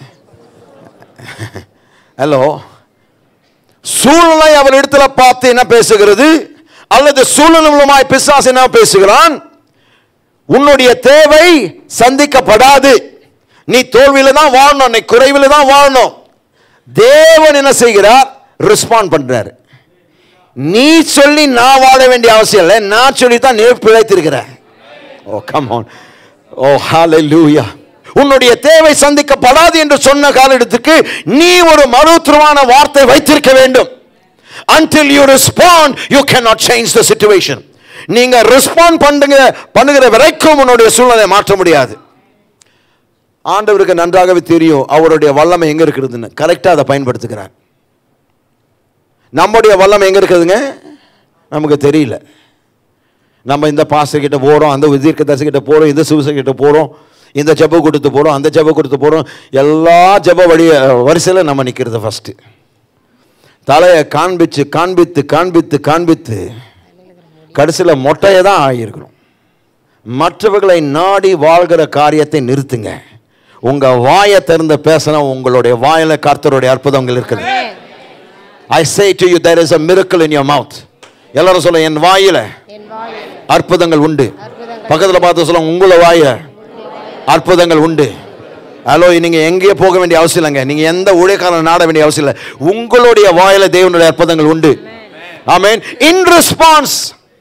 ஹலோ சூழ்நிலை அவர் இடத்துல பார்த்து என்ன பேசுகிறது அல்லது சூழ்நிலை மூலமாய் பிசாசு என்ன பேசுகிறான் உன்னுடைய தேவை சந்திக்கப்படாது நீ தோல்வியில தான் வாழணும் நீ குறைவில் தான் வாழணும் தேவன் என்ன செய்கிறார் ரெஸ்பாண்ட் பண்றாரு நீ சொல்லி நான் வாழ வேண்டிய அவசியம் இல்லை நான் சொல்லி தான் நீ பிழைத்திருக்கிற ஓ கம் ஆன் ஓ ஹalleluya உன்னுடைய தேவை சந்திக்கப்படாது என்று சொன்ன காலத்துக்கு நீ ஒரு மருத்துவமான வார்த்தை வைத்திருக்க வேண்டும் until you respond you cannot change the situation நீங்க ரெஸ்பாண்ட் பண்ணுங்க பண்ணுகிற வரைக்கும் உன்னுடைய சூழ்நிலையை மாற்ற முடியாது ஆண்டவருக்கு நன்றாகவே தெரியும் அவருடைய வல்லமை எங்க இருக்கிறதுன்னு கரெக்டாக அதை பயன்படுத்துகிறார் நம்முடைய வல்லமை எங்க இருக்குதுங்க நமக்கு தெரியல நம்ம இந்த பாஸ்டர் கிட்ட போகிறோம் அந்த தீர்க்க தரிசி கிட்ட போகிறோம் இந்த சிவச கிட்ட போகிறோம் இந்த ஜெப கொடுத்து போகிறோம் அந்த ஜெப கொடுத்து போகிறோம் எல்லா ஜெப வழி வரிசையில் நம்ம நிற்கிறது ஃபஸ்ட்டு தலையை காண்பிச்சு காண்பித்து காண்பித்து காண்பித்து கடைசியில் மொட்டையை தான் ஆகியிருக்கிறோம் மற்றவர்களை நாடி வாழ்கிற காரியத்தை நிறுத்துங்க உங்க வாயை திறந்து பேசினா உங்களுடைய வாயில கர்த்தருடைய அற்புதங்கள் இருக்குது I say to you there is a miracle in your mouth எல்லாரும் சொல்ல என் வாயில அற்புதங்கள் உண்டு பக்கத்துல பார்த்து சொல்லுங்க உங்கள வாயில அற்புதங்கள் உண்டு ஹலோ நீங்க எங்கேயே போக வேண்டிய அவசியம் இல்லைங்க நீங்க எந்த ஊழியக்காரன் நாட வேண்டிய அவசியம் இல்லை உங்களுடைய வாயில தேவனுடைய அற்புதங்கள் உண்டு ஆமென் இன் ரெஸ்பான்ஸ்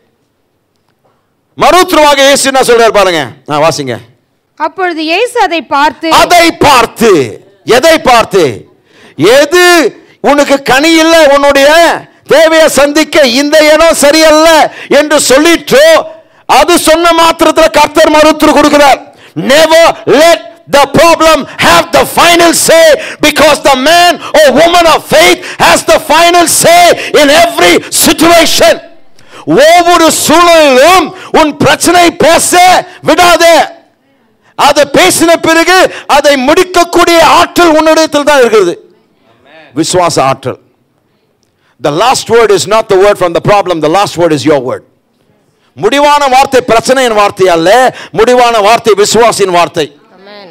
மருத்துவமாக இயேசு என்ன சொல்றாரு பாருங்க ஆ, வாசிங்க அப்பொழுது இயேசு அதை பார்த்து அதை பார்த்து எதை பார்த்து எது உனக்கு கனி இல்லை உன்னுடைய தேவையை சந்திக்க இந்த இடம் சரியல்ல என்று சொல்லிட்டு அது சொன்ன மாத்திரத்தில் கர்த்தர் மறுத்து கொடுக்கிறார் never let the problem have the final say because the man or woman of faith has the final say in every situation ஒவ்வொரு சூழலிலும் உன் பிரச்சனை பேச விடாதே அதை பேசின பிறகு அதை முடிக்கக்கூடிய ஆற்றல் உன்னிடத்தில் தான் இருக்கிறது விசுவாச ஆற்றல் the last word is not the word from the problem the last word is your word முடிவான வார்த்தை பிரச்சனையின் வார்த்தை அல்ல முடிவான வார்த்தை விசுவாசின் வார்த்தை ஆமென்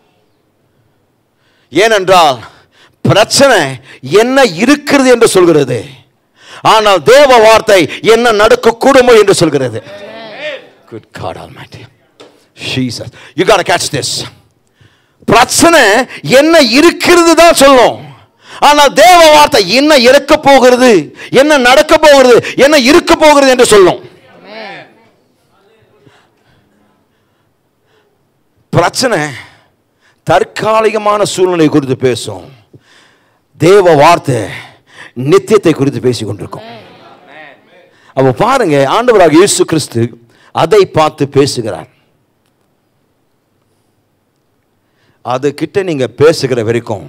ஏனென்றால் பிரச்சனை என்ன இருக்கிறது என்று சொல்கிறது ஆனால் தேவ வார்த்தை என்ன நடக்க கூடுமோ என்று சொல்கிறது Good God Almighty. Jesus. You got to catch this. பிரச்சனை என்ன இருக்கிறது தான் சொல்லும் ஆனால் தேவ வார்த்தை என்ன இருக்க போகிறது என்ன நடக்க போகிறது என்ன இருக்க போகிறது என்று சொல்லும் ஆமென் பிரச்சனை தற்காலிகமான சூழ்நிலை குறித்து பேசும் தேவ வார்த்தை நித்தியத்தை குறித்து பேசிக் கொண்டிருக்கும் அப்ப பாருங்க ஆண்டவராக இயேசு கிறிஸ்து அதை பார்த்து பேசுகிறார் அது கிட்ட நீங்க பேசுகிற வரைக்கும்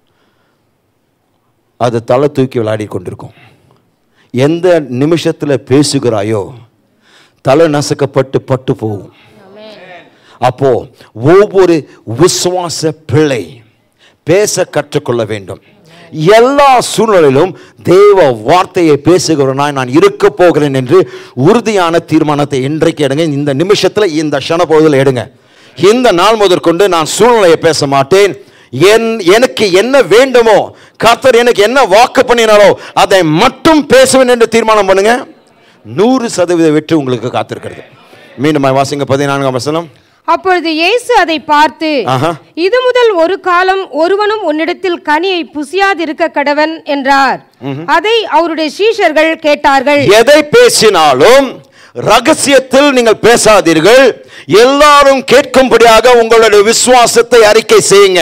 அது தலை தூக்கி விளையாடி கொண்டிருக்கும் எந்த நிமிஷத்தில் பேசுகிறாயோ தலை நசுக்கப்பட்டு பட்டு போகும் அப்போ ஒவ்வொரு விசுவாச பிள்ளை பேச கற்றுக்கொள்ள வேண்டும் எல்லா சூழ்நிலையிலும் தேவ வார்த்தையை பேசுகிறவனாய் நான் இருக்க போகிறேன் என்று உறுதியான தீர்மானத்தை இன்றைக்கு எடுங்க இந்த நிமிஷத்தில் இந்த க்ஷணப்பொழுதில் எடுங்க இந்த நாள் முதற்கொண்டு நான் சூழ்நிலையை பேச மாட்டேன் என் எனக்கு என்ன வேண்டுமோ கர்த்தர் எனக்கு என்ன வாக்கு பண்ணினாரோ அதை மட்டும் பேசுவேன் என்று தீர்மானம் பண்ணுங்க நூறு சதவீத வெற்றி உங்களுக்கு காத்திருக்கிறது மீண்டும் வாசிங்க பதினான்காம் வசனம் அப்பொழுது இயேசு அதை பார்த்து ஆஹா. இது முதல் ஒரு காலம் ஒருவனும் உன்னிடத்தில் கனியை புசியாதிருக்க கடவன் என்றார் அதை அவருடைய சீஷர்கள் கேட்டார்கள் எதை பேசினாலும் ரகசியத்தில் நீங்கள் பேசாதீர்கள் எல்லாரும் கேட்கும்படியாக உங்களுடைய விசுவாசத்தை அறிக்கை செய்யுங்க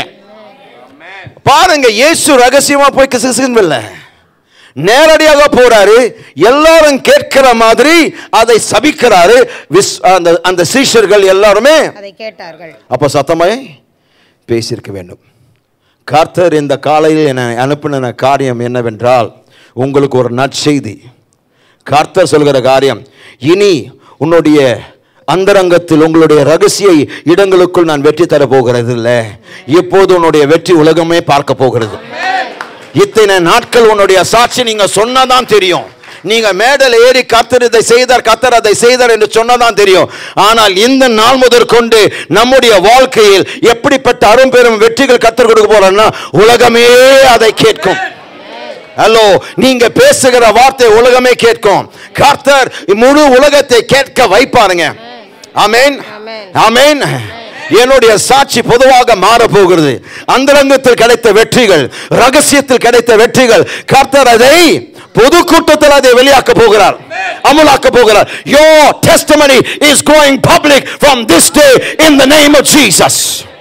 பாருங்க இயேசு ரகசியமா போய் கிசுகிசுன்னு நேரடியாக போறாரு எல்லாரும் கேட்கிற மாதிரி அதை சபிக்கிறாரு விஸ்- அந்த அந்த சீஷர்கள் எல்லாருமே அதை கேட்டார்கள் அப்போ சத்தமாய் பேசியிருக்க வேண்டும் கர்த்தர் இந்த காலையில் என்னை அனுப்பின காரியம் என்னவென்றால் உங்களுக்கு ஒரு நற்செய்தி கர்த்தர் சொல்கிற காரியம் இனி உன்னுடைய அந்தரங்கத்தில் உங்களுடைய ரகசிய இடங்களுக்குள் நான் வெற்றி தர போகிறது இல்லை இப்போது உன்னுடைய வெற்றி உலகமே பார்க்க போகிறது இத்தனை நாட்கள் உன்னுடைய சாட்சி நீங்க சொன்னாதான் தெரியும் நீங்க மேடல் ஏறி கத்தர் இதை செய்தார் கத்தர் அதை செய்தார் என்று சொன்னதான் தெரியும் ஆனால் இந்த நாள் முதற்கொண்டு நம்முடைய வாழ்க்கையில் எப்படிப்பட்ட அரும்பெரும் வெற்றிகள் கத்தர் கொடுக்க போறோம்னா உலகமே அதை கேட்கும் ஹலோ நீங்க பேசுகிற வார்த்தை உலகமே கேட்கும் கர்த்தர் முழு உலகத்தை கேட்க வைப்பாருங்க ஆமென் ஆமென். ஆமென் என்னுடைய சாட்சி பொதுவாக மாற போகிறது அந்தரங்கத்தில் கிடைத்த வெற்றிகள் ரகசியத்தில் கிடைத்த வெற்றிகள் கர்த்தர் அதை பொது கூட்டத்தில் அதை வெளியாக்க போகிறார் அமுலாக்க போகிறார் your testimony is going public from this day in the name of Jesus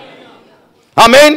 ஆமென்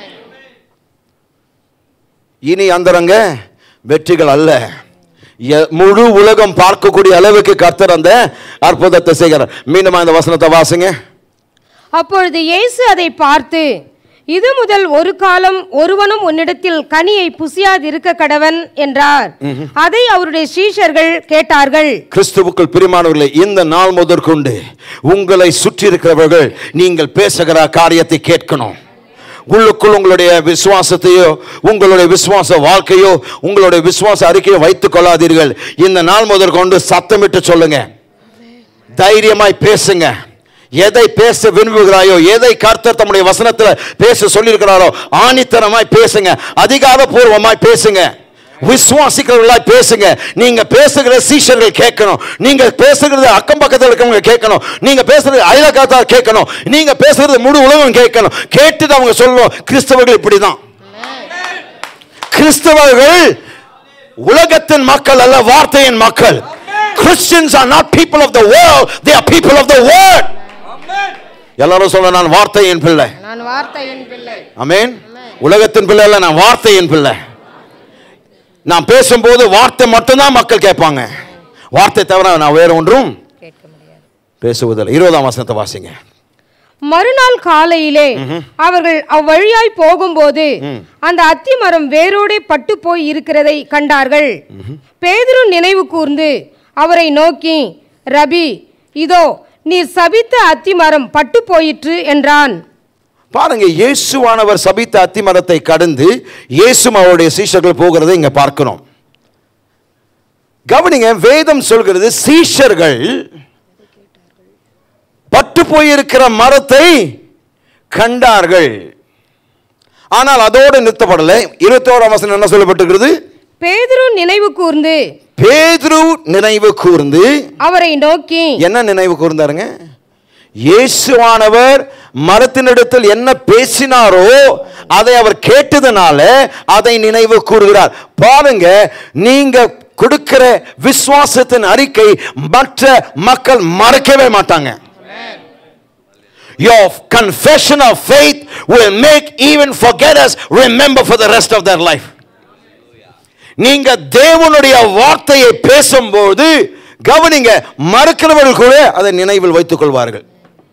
இனி அந்தரங்க வெற்றிகள் அல்ல எ- முழு உலகம் பார்க்கக்கூடிய அளவுக்கு கர்த்தர் அந்த அற்புதத்தை செய்கிறார் மீண்டும் அந்த வசனத்தை வாசுங்க அப்பொழுது இயேசு அதை பார்த்து இது முதல் ஒரு காலம் ஒருவனும் உன்னிடத்தில் கனியை புசியாதிருக்க கடவன் என்றார் அதை அவருடைய சீஷர்கள் கேட்டார்கள் கிறிஸ்துவுக்குள் பிரிமானவர்களே இந்த நாள் முதற்கொண்டு உங்களை சுற்றி இருக்கிறவர்கள் நீங்கள் பேசுகிற காரியத்தை கேட்கணும் உள்ளுக்குள் உங்களுடைய விசுவாசத்தையோ உங்களுடைய விசுவாச வாழ்க்கையோ உங்களுடைய விசுவாச அறிக்கையோ வைத்துக் கொள்ளாதீர்கள் இந்த நாள் முதற்கொண்டு சத்தமிட்டு சொல்லுங்க தைரியமாய் பேசுங்க எதை பேச விரும்புகிறாயோ எதை கர்த்தர் தம்முடைய வசனத்தில் பேச சொல்லியிருக்கிறாரோ ஆணித்தனமாய் பேசுங்க அதிகாரப்பூர்வமாய் பேசுங்க விசுவாசிக்கிறவர்களாய் பேசுங்க நீங்க பேசுகிற சீஷர்கள் கேட்கணும் நீங்க பேசுகிறது அக்கம் பக்கத்தில் இருக்கவங்க கேட்கணும் நீங்க பேசுறது அயலக்காத்தார் கேட்கணும் நீங்க பேசுறது முழு உலகம் கேட்கணும் கேட்டுட்டு அவங்க சொல்லணும் கிறிஸ்தவர்கள் இப்படிதான் கிறிஸ்தவர்கள் உலகத்தின் மக்கள் அல்ல வார்த்தையின் மக்கள் Christians are not people of the world they are people of the word எல்லாரும் சொல்ல நான் வார்த்தையின் பிள்ளை நான் வார்த்தையின் பிள்ளை அமேன் உலகத்தின் பிள்ளை அல்ல நான் வார்த்தையின் பிள்ளை நான் பேசும்போது வார்த்தை மட்டும்தான் மக்கள் கேட்பாங்க வார்த்தை தவிர நான் வேற ஒன்றும் பேசுவதில்லை இருபதாம் வசனத்தை வாசிங்க மறுநாள் காலையிலே அவர்கள் அவ்வழியாய் போகும்போது அந்த அத்தி மரம் வேரோடே பட்டு போய் இருக்கிறதை கண்டார்கள் பேதுரு நினைவு கூர்ந்து அவரை நோக்கி ரபி இதோ நீர் சபித்த அத்தி மரம் பட்டு போயிற்று என்றான் பாருங்க இயேசுவானவர் சபித்த அத்திமரத்தை கடந்து இயேசும் அவருடைய சீஷர்கள் போகிறதை இங்க பார்க்கிறோம் கவனிங்க வேதம் சொல்கிறது சீஷர்கள் பட்டு போயிருக்கிற மரத்தை கண்டார்கள் ஆனால் அதோடு நிறுத்தப்படலை இருபத்தோராம் வசனம் என்ன சொல்லப்பட்டிருக்கிறது பேதுரு நினைவு கூர்ந்து பேதுரு நினைவு கூர்ந்து அவரை நோக்கி என்ன நினைவு கூர்ந்தாருங்க இயேசுவானவர் மரத்தினிடத்தில் என்ன பேசினாரோ அதை அவர் கேட்டதுனால அதை நினைவு கூறுகிறார் பாருங்க நீங்க கொடுக்கிற விசுவாசத்தின் அறிக்கை மற்ற மக்கள் மறக்கவே மாட்டாங்க Your confession of faith will make even forgetters remember for the rest of their life. நீங்க தேவனுடைய வார்த்தையை பேசும்போது கவனிங்க மறுக்கிறவர்கள் கூட அதை நினைவில் வைத்துக் கொள்வார்கள்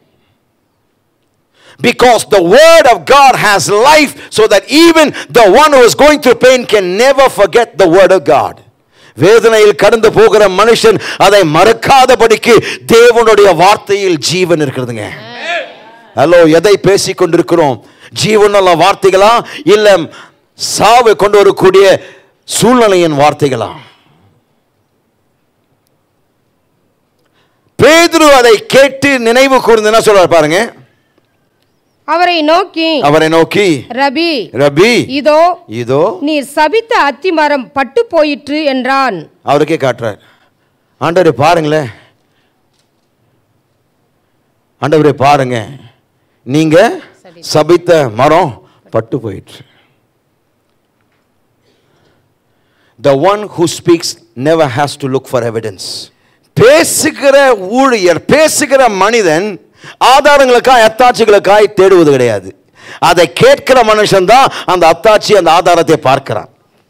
Because the word of God has life, so that even the one who is going through pain can never forget the word of God. வேதனையில் கடந்து போகிற மனுஷன் அதை மறக்காதபடிக்கு தேவனுடைய வார்த்தையில் ஜீவன் இருக்கிறதுங்க ஹலோ எதை பேசிக் கொண்டிருக்கிறோம் ஜீவனுள்ள வார்த்தைகளா இல்ல சாவை கொண்டு வரக்கூடிய சூழ்நிலையின் வார்த்தைகளா பேதுரு அதை கேட்டு நினைவு கூர்ந்து என்ன சொல்றார் பாருங்க அவரை நோக்கி அவரை நோக்கி ரபி ரபி இதோ இதோ நீர் சபித்த அத்தி மரம் பட்டு போயிற்று என்றான் அவருக்கே காட்டுறார் ஆண்டவரே பாருங்களேன் ஆண்டவரே பாருங்க நீங்க சபித்த மரம் பட்டு போயிற்று the one who speaks never has to look for evidence பேசுகிற ஊழியர் பேசுகிற மனிதன் ஆதாரங்களுக்காய் அத்தாட்சிகளுக்காய் தேடுவது கிடையாது அதை கேட்கிற மனுஷன் தான் அந்த அத்தாட்சி அந்த ஆதாரத்தை பார்க்கிறான்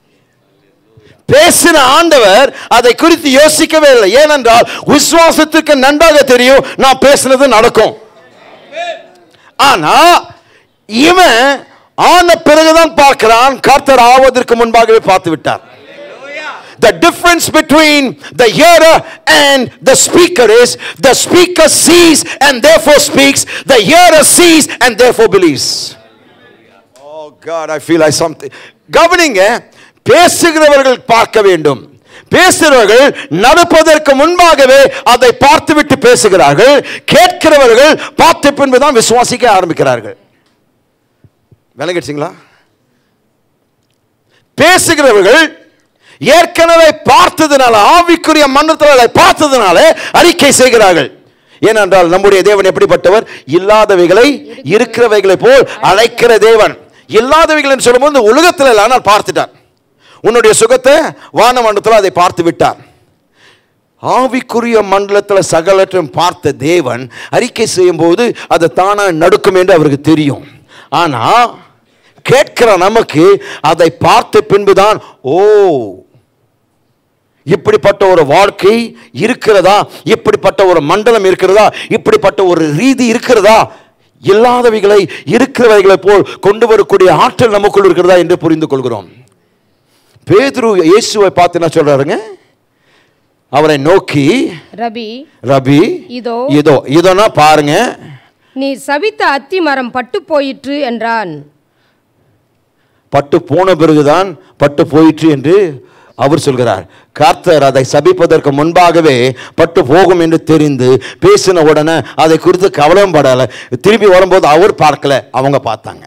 பேசின ஆண்டவர் அதை குறித்து யோசிக்கவே இல்லை ஏனென்றால் விசுவாசத்துக்கு நன்றாக தெரியும் நான் பேசினது நடக்கும் ஆனா இவன் ஆன பிறகுதான் பார்க்கிறான் கர்த்தர் ஆவதற்கு முன்பாகவே பார்த்து விட்டார் The difference between the hearer and the speaker is the speaker sees and therefore speaks, the hearer sees and therefore believes. Oh God, I feel like something. கவனிங்க பேசுகிறவர்கள் பார்க்க வேண்டும் பேசுகிறவர்கள் நடப்பதற்கு முன்பாகவே அதை பார்த்துவிட்டு பேசுகிறார்கள் கேட்கிறவர்கள் பார்த்த பின்புதான் விசுவாசிக்க ஆரம்பிக்கிறார்கள் விளங்கிடுச்சிங்களா பேசுகிறவர்கள் ஏற்கனவே பார்த்ததுனால ஆவிக்குரிய மன்றத்தில் அதை பார்த்ததுனால அறிக்கை செய்கிறார்கள் ஏனென்றால் நம்முடைய தேவன் எப்படிப்பட்டவர் இல்லாதவைகளை இருக்கிறவைகளை போல் அழைக்கிற தேவன் இல்லாதவைகள் சொல்லும்போது இந்த உலகத்தில் இல்லை ஆனால் பார்த்துட்டார் உன்னுடைய சுகத்தை வான மண்டலத்தில் அதை பார்த்து விட்டார் ஆவிக்குரிய மண்டலத்தில் சகலற்றையும் பார்த்த தேவன் அறிக்கை செய்யும்போது அது தானாக நடுக்கும் என்று அவருக்கு தெரியும் ஆனால் கேட்கிற நமக்கு அதை பார்த்த பின்புதான் ஓ இப்படிப்பட்ட ஒரு வாழ்க்கை இருக்கிறதா இப்படிப்பட்ட ஒரு மண்டலம் இருக்கிறதா இப்படிப்பட்ட ஒரு ரீதி இருக்கிறதா இல்லாதவைகளை இருக்கிறவைகளை போல் கொண்டு வரக்கூடிய ஆற்றல் நமக்குள் இருக்கிறதா என்று புரிந்து கொள்கிறோம் பேதுரு இயேசுவை பார்த்து என்ன சொல்றாருங்க அவரை நோக்கி ரபி ரபி இதோ இதோ இதோனா பாருங்க நீர் சபித்த அத்தி மரம் பட்டு போயிற்று என்றான் பட்டு போன பிறகுதான் பட்டு போயிற்று என்று அவர் சொல்கிறார் கர்த்தர் அதை சபிப்பதற்கு முன்பாகவே பட்டு போகும் என்று தெரிந்து பேசின உடனே அதை குறித்து கவலையும் படலை திரும்பி வரும்போது அவர் பார்க்கல அவங்க பார்த்தாங்க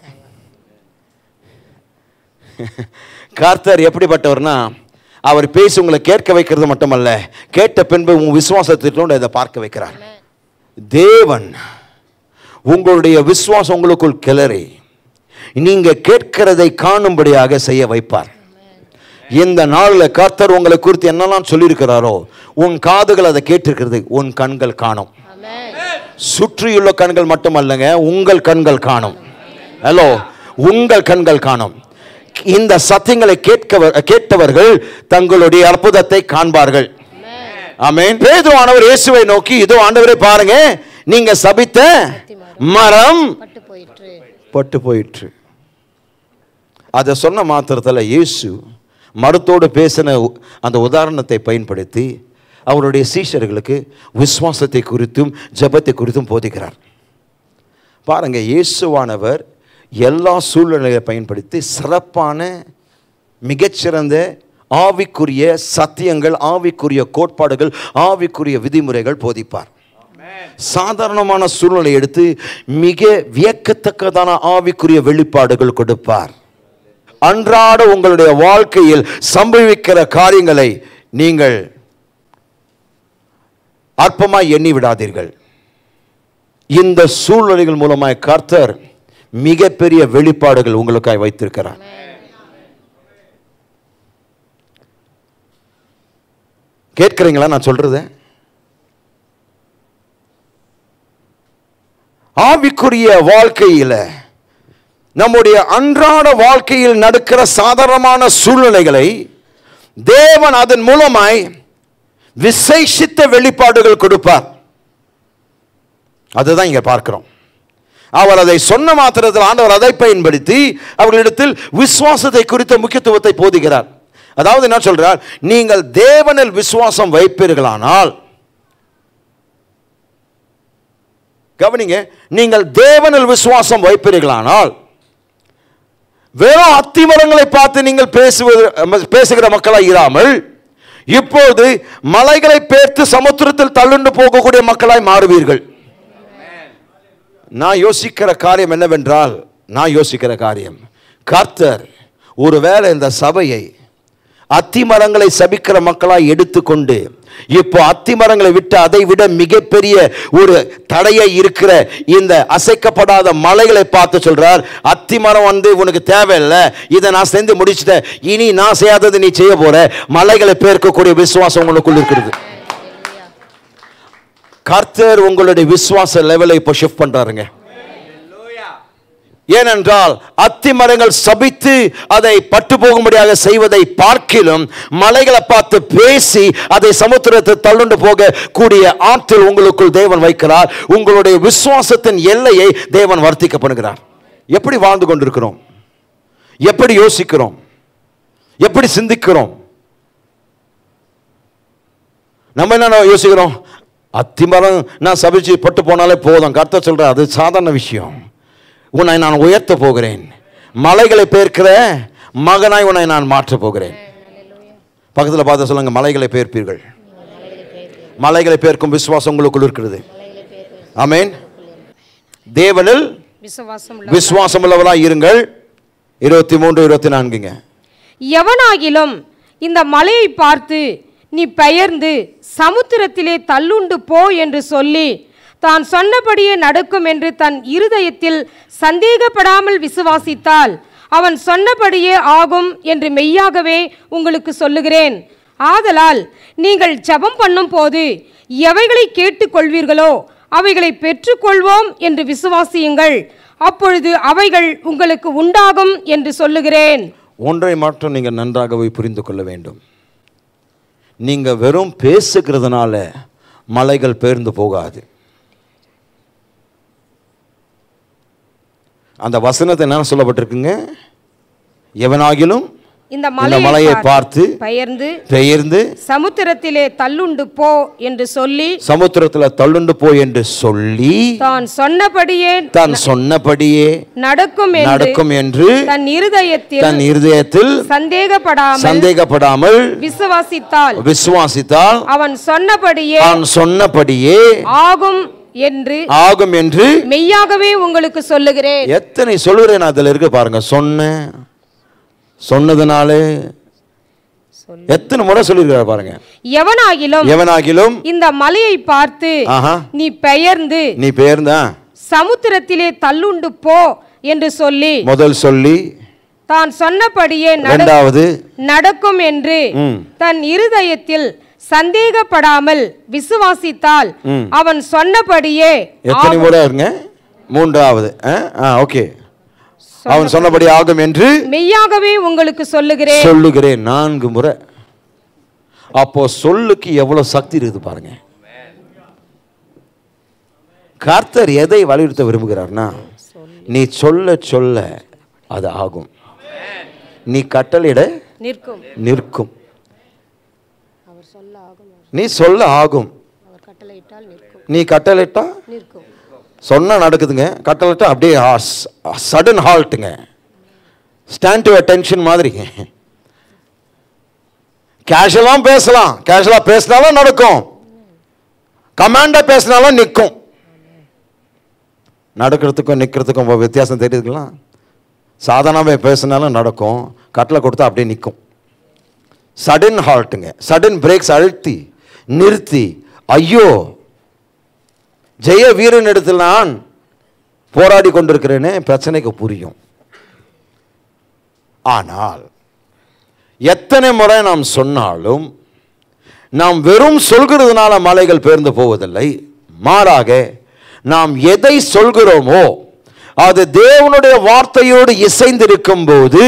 கர்த்தர் எப்படிப்பட்டவர்னா அவர் பேசி உங்களை கேட்க வைக்கிறது மட்டுமல்ல கேட்ட பின்பு உங்க விசுவாசத்திற்குள்ள இதை பார்க்க வைக்கிறார் தேவன் உங்களுடைய விசுவாசம் உங்களுக்குள் கிளறி நீங்க கேட்கிறதை காணும்படியாக செய்ய வைப்பார் இந்த நாளில் கர்த்தர் உங்களை குறித்து என்னெல்லாம் சொல்லியிருக்கிறாரோ உன் காதுகள் அதை கேட்டிருக்கிறது உன் கண்கள் காணும் சுற்றியுள்ள கண்கள் மட்டுமல்லங்க உங்கள் கண்கள் காணும் ஹலோ உங்கள் கண்கள் காணும் இந்த சத்தியங்களை கேட்கவர் கேட்டவர்கள் தங்களுடைய அற்புதத்தை காண்பார்கள் ஆமென் பேதுவானவர் இயேசுவை நோக்கி இதோ ஆண்டவரே பாருங்க நீங்க சபித்த மரம் பட்டு போயிற்று பட்டு போயிற்று அதை சொன்ன மாத்திரத்தில் இயேசு மரத்தோடு பேசின உ- அந்த உதாரணத்தை பயன்படுத்தி அவருடைய சீஷர்களுக்கு விசுவாசத்தை குறித்தும் ஜெபத்தை குறித்தும் போதிக்கிறார் பாருங்க இயேசுவானவர் எல்லா சூழ்நிலையை பயன்படுத்தி சிறப்பான மிகச்சிறந்த ஆவிக்குரிய சத்தியங்கள் ஆவிக்குரிய கோட்பாடுகள் ஆவிக்குரிய விதிமுறைகள் போதிப்பார் சாதாரணமான சூழ்நிலை எடுத்து மிக வியக்கத்தக்கதான ஆவிக்குரிய வெளிப்பாடுகள் கொடுப்பார் அன்றாட உங்களுடைய வாழ்க்கையில் சம்பவிக்கிற காரியங்களை நீங்கள் அற்பமாய் எண்ணி விடாதீர்கள் இந்த சூழ்நிலைகள் மூலமாய் கர்த்தர் மிகப்பெரிய வெளிப்பாடுகள் உங்களுக்காய் வைத்திருக்கிறார் கேட்கிறீங்களா நான் சொல்றது ஆவிக்குரிய வாழ்க்கையில நம்முடைய அன்றாட வாழ்க்கையில் நடக்கிற சாதாரணமான சூழ்நிலைகளை தேவன் அதன் மூலமாய் விசேஷித்த வெளிப்பாடுகள் கொடுப்பார் அதுதான் இங்க பார்க்கிறோம் அவர் அதை சொன்ன மாத்திரத்தில் ஆண்டவர் அதை பயன்படுத்தி அவர்களிடத்தில் விசுவாசத்தை குறித்த முக்கியத்துவத்தை போதுகிறார் அதாவது என்ன சொல்றார் நீங்கள் தேவனில் விசுவாசம் வைப்பீர்களானால் கவனிங்க நீங்கள் தேவனில் விசுவாசம் வைப்பீர்களானால் வெறும் அத்திமரங்களை பார்த்து நீங்கள் பேசுவது பேசுகிற மக்களாய் இராமல் இப்போது மலைகளை பேர்த்து சமுத்திரத்தில் தள்ளுண்டு போகக்கூடிய மக்களாய் மாறுவீர்கள் நான் யோசிக்கிற காரியம் என்னவென்றால் நான் யோசிக்கிற காரியம் கர்த்தர் ஒருவேளை இந்த சபையை அத்திமரங்களை சபிக்கிற மக்களாய் எடுத்துக்கொண்டு இப்போ அத்திமரங்களை விட்டு அதை விட மிகப்பெரிய ஒரு தடையை இருக்கிற இந்த அசைக்கப்படாத மலைகளை பார்த்து சொல்றார் அத்திமரம் வந்து உனக்கு தேவையில்லை இதை நான் செஞ்சு முடிச்சிட்டேன் இனி நான் செய்யாதது நீ செய்ய போற மலைகளை பேர்க்கக்கூடிய விசுவாசம் உங்களுக்குள் இருக்கிறது கர்த்தர் உங்களுடைய விசுவாச லெவலை இப்போ ஷிஃப்ட் பண்றாருங்க ஏனென்றால் அத்தி மரங்கள் சபித்து அதை பட்டு போகும்படியாக செய்வதை பார்க்கிலும் மலைகளை பார்த்து பேசி அதை சமுத்திரத்தை தள்ளுண்டு போக கூடிய ஆற்றல் உங்களுக்குள் தேவன் வைக்கிறார் உங்களுடைய விசுவாசத்தின் எல்லையை தேவன் வர்த்திக்க பண்ணுகிறார் எப்படி வாழ்ந்து கொண்டிருக்கிறோம் எப்படி யோசிக்கிறோம் எப்படி சிந்திக்கிறோம் நம்ம என்ன யோசிக்கிறோம் அத்திமரம் நான் சபிச்சு பட்டு போனாலே போதும் கர்த்தர் சொல்ற அது சாதாரண விஷயம் உன்னை நான் உயர்த்த போகிறேன் மலைகளை பேர்க்கிற மகனாய் உன்னை நான் மாற்றப் போகிறேன் பக்கத்தில் பார்த்து சொல்லுங்க மலைகளை பேர்ப்பீர்கள் மலைகளை பேர்க்கும் விசுவாசம் உங்களுக்குள் இருக்கிறது ஆமென் தேவனில் விசுவாசம் விசுவாசம் உள்ளவராய் இருங்கள் இருபத்தி மூன்று இருபத்தி நான்குங்க எவனாகிலும் இந்த மலையை பார்த்து நீ பெயர்ந்து சமுத்திரத்திலே தள்ளுண்டு போ என்று சொல்லி தான் சொன்னபடியே நடக்கும் என்று தன் இருதயத்தில் சந்தேகப்படாமல் விசுவாசித்தால் அவன் சொன்னபடியே ஆகும் என்று மெய்யாகவே உங்களுக்கு சொல்லுகிறேன் ஆதலால் நீங்கள் ஜெபம் பண்ணும் போது எவைகளை கேட்டுக்கொள்வீர்களோ அவைகளை பெற்றுக்கொள்வோம் என்று விசுவாசியுங்கள் அப்பொழுது அவைகள் உங்களுக்கு உண்டாகும் என்று சொல்லுகிறேன் ஒன்றை மட்டும் நீங்கள் நன்றாகவே புரிந்து கொள்ள வேண்டும் நீங்கள் வெறும் பேசுகிறதுனால மலைகள் பேர்ந்து போகாது அந்த வசனத்தை என்ன சொல்லப்பட்டிருக்குங்க எவனாகிலும் இந்த இந்த மலையை பார்த்து பெயர்ந்து பெயர்ந்து சமுத்திரத்திலே தள்ளுண்டு போ என்று சொல்லி சமுத்திரத்தில் தள்ளுண்டு போய் என்று சொல்லி தான் சொன்னபடியே தான் சொன்னபடியே நடக்கும் என்று நடக்கும் என்று தன் இருதயத்தில் தன் இருதயத்தில் சந்தேகப்படாமல் சந்தேகப்படாமல் விசுவாசித்தால் விசுவாசித்தால் அவன் சொன்னபடியே தான் சொன்னபடியே ஆகும் என்று ஆகும் என்று மெய்யாகவே உங்களுக்கு சொல்லுகிறேன் எத்தனை சொல்லுறேன் அதுல இருக்கு பாருங்க சொன்னேன் சொன்னதுனாலே எத்தனை முறை சொல்லியிருக்காரு பாருங்க எவனாகிலும் எவனாகிலும் இந்த மலையை பார்த்து ஆஹா நீ பெயர்ந்து நீ பேர்ந்தா சமுத்திரத்திலே தள்ளுண்டு போ என்று சொல்லி முதல் சொல்லி தான் சொன்னபடியே நட- ரெண்டாவது நடக்கும் என்று ம். தன் இருதயத்தில் சந்தேகப்படாமல் விசுவாசித்தால் ம். அவன் சொன்னபடியே எத்தனை முறை இருங்க மூன்றாவது ஆ ஓகே அவன் சொன்னபடி ஆகும் என்று மெய்யாகவே உங்களுக்கு சொல்லுகிறேன் சொல்லுகிறேன் நான்கு முறை அப்போ சொல்லுக்கு எவ்வளவு சக்தி இருக்குது பாருங்க கர்த்தர் எதை வலியுறுத்த விரும்புகிறார்னா நீ சொல்ல சொல்ல அது ஆகும் நீ கட்டளையிட நிற்கும் நிற்கும் அவர் சொல்ல ஆகும் நீ சொல்ல ஆகும் அவர் கட்டளையிட்டால் நிற்கும் நீ கட்டளையிட்டா நிற்கும் சொன்னா நடக்குதுங்க கட்டளையிட்டா அப்படியே சடன் ஹால்ட்டுங்க ஸ்டாண்ட் டு அட்டென்ஷன் மாதிரி கேஷுவலாக பேசலாம் கேஷுவலாக பேசினாலும் நடக்கும் கமாண்டாக பேசினாலும் நிற்கும் நடக்கிறதுக்கும் நிற்கிறதுக்கும் வித்தியாசம் தெரியுதுங்களா சாதாரணமாக பேசினாலும் நடக்கும் கட்டளை கொடுத்தா அப்படியே நிற்கும் சடன் ஹால்ட்டுங்க சடன் பிரேக்ஸ் அழுத்தி நிறுத்தி ஐயோ ஜெய வீரன் இடத்தில் நான் போராடி கொண்டிருக்கிறேனே பிரச்சனைக்கு புரியும் ஆனால் எத்தனை முறை நாம் சொன்னாலும் நாம் வெறும் சொல்கிறதுனால மலைகள் பெயர்ந்து போவதில்லை மாறாக நாம் எதை சொல்கிறோமோ அது தேவனுடைய வார்த்தையோடு இசைந்திருக்கும் போது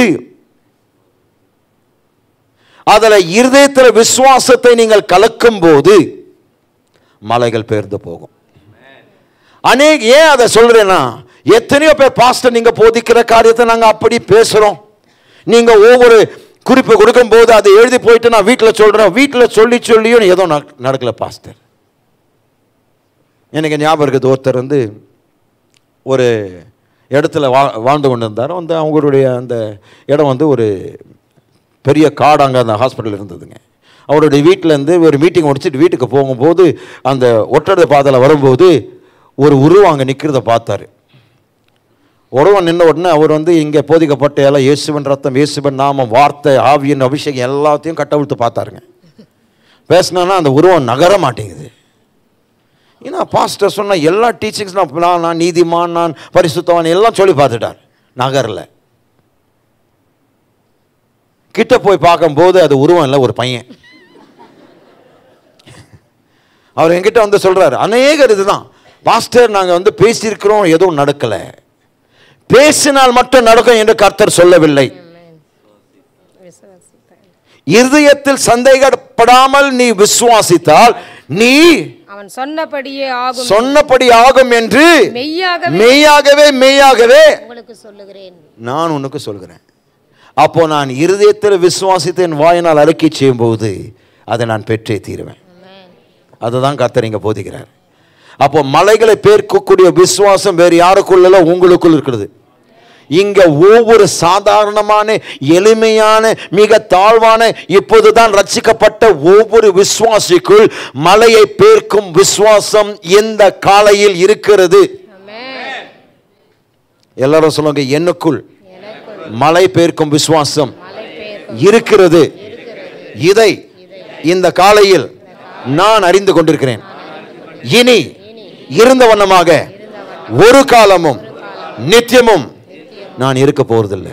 அதில் இருதயத்தில் விசுவாசத்தை நீங்கள் கலக்கும் போது மலைகள் பெயர்ந்து போகும் அநேக ஏன் அதை சொல்றேன்னா எத்தனையோ பேர் பாஸ்டர் நீங்க போதிக்கிற காரியத்தை நாங்க அப்படி பேசுறோம் நீங்க ஒவ்வொரு குறிப்பு கொடுக்கும்போது அதை எழுதி போயிட்டு நான் வீட்டில் சொல்றேன் வீட்டில் சொல்லி சொல்லியும் ஏதோ நட- நடக்கல பாஸ்டர் எனக்கு ஞாபகம் இருக்குது ஒருத்தர் வந்து ஒரு இடத்துல வா வாழ்ந்து கொண்டு இருந்தார் வந்து அவங்களுடைய அந்த இடம் வந்து ஒரு பெரிய காடு அங்கே அந்த ஹாஸ்பிட்டல் இருந்ததுங்க அவருடைய வீட்டிலேருந்து ஒரு மீட்டிங் முடிச்சுட்டு வீட்டுக்கு போகும்போது அந்த ஒற்றடை பாதையில் வரும்போது ஒரு உருவம் அங்கே நிற்கிறத பார்த்தாரு உருவம் நின்ன உடனே அவர் வந்து இங்கே போதிக்கப்பட்ட எல்லாம் இயேசுவன் ரத்தம் இயேசுவன் நாமம் வார்த்தை ஆவியின் அபிஷேகம் எல்லாத்தையும் கட்டவிழ்த்து பார்த்தாருங்க பேசினா அந்த உருவம் நகர மாட்டேங்குது ஏன்னா பாஸ்டர் சொன்ன எல்லா டீச்சிங்ஸ் நான் நான் நான் நீதிமான் நான் பரிசுத்தவான் எல்லாம் சொல்லி பார்த்துட்டார் நகரில் கிட்ட போய் பார்க்கும்போது அது உருவம் இல்லை ஒரு பையன் அவர் என்கிட்ட வந்து சொல்றாரு அநேகர் இதுதான் பாஸ்டர் நாங்கள் வந்து பேசியிருக்கிறோம் எதுவும் நடக்கலை பேசினால் மட்டும் நடக்கும் என்று கர்த்தர் சொல்லவில்லை இருதயத்தில் சந்தேகப்படாமல் நீ விசுவாசித்தால் நீ அவன் சொன்னபடியே ஆகும் சொன்னபடி ஆகும் என்று மெய்யாக மெய்யாகவே மெய்யாகவே உங்களுக்கு சொல்லுகிறேன் நான் உனக்கு சொல்கிறேன் அப்போ நான் இருதயத்தில் விசுவாசித்து என் வாயினால் அறிக்கை செய்யும்போது அதை நான் பெற்றே தீருவேன் அதுதான் கர்த்தர் இங்க போதிக்கிறார் அப்போ மலைகளை பேர்க்கக்கூடிய விசுவாசம் வேறு யாருக்குள்ள உங்களுக்குள் இருக்கிறது இங்க ஒவ்வொரு சாதாரணமான எளிமையான மிக தாழ்வான இப்போதுதான் ரட்சிக்கப்பட்ட ஒவ்வொரு விசுவாசிக்குள் மலையை பேர்க்கும் விசுவாசம் இந்த காலையில் இருக்கிறது எல்லாரும் சொல்லுங்க என்னுக்குள் மலை பேர்க்கும் விசுவாசம் இருக்கிறது இதை இந்த காலையில் நான் அறிந்து கொண்டிருக்கிறேன் இனி இருந்த வண்ணமாக ஒரு காலமும் நித்தியமும் நான் இருக்க போறதில்லை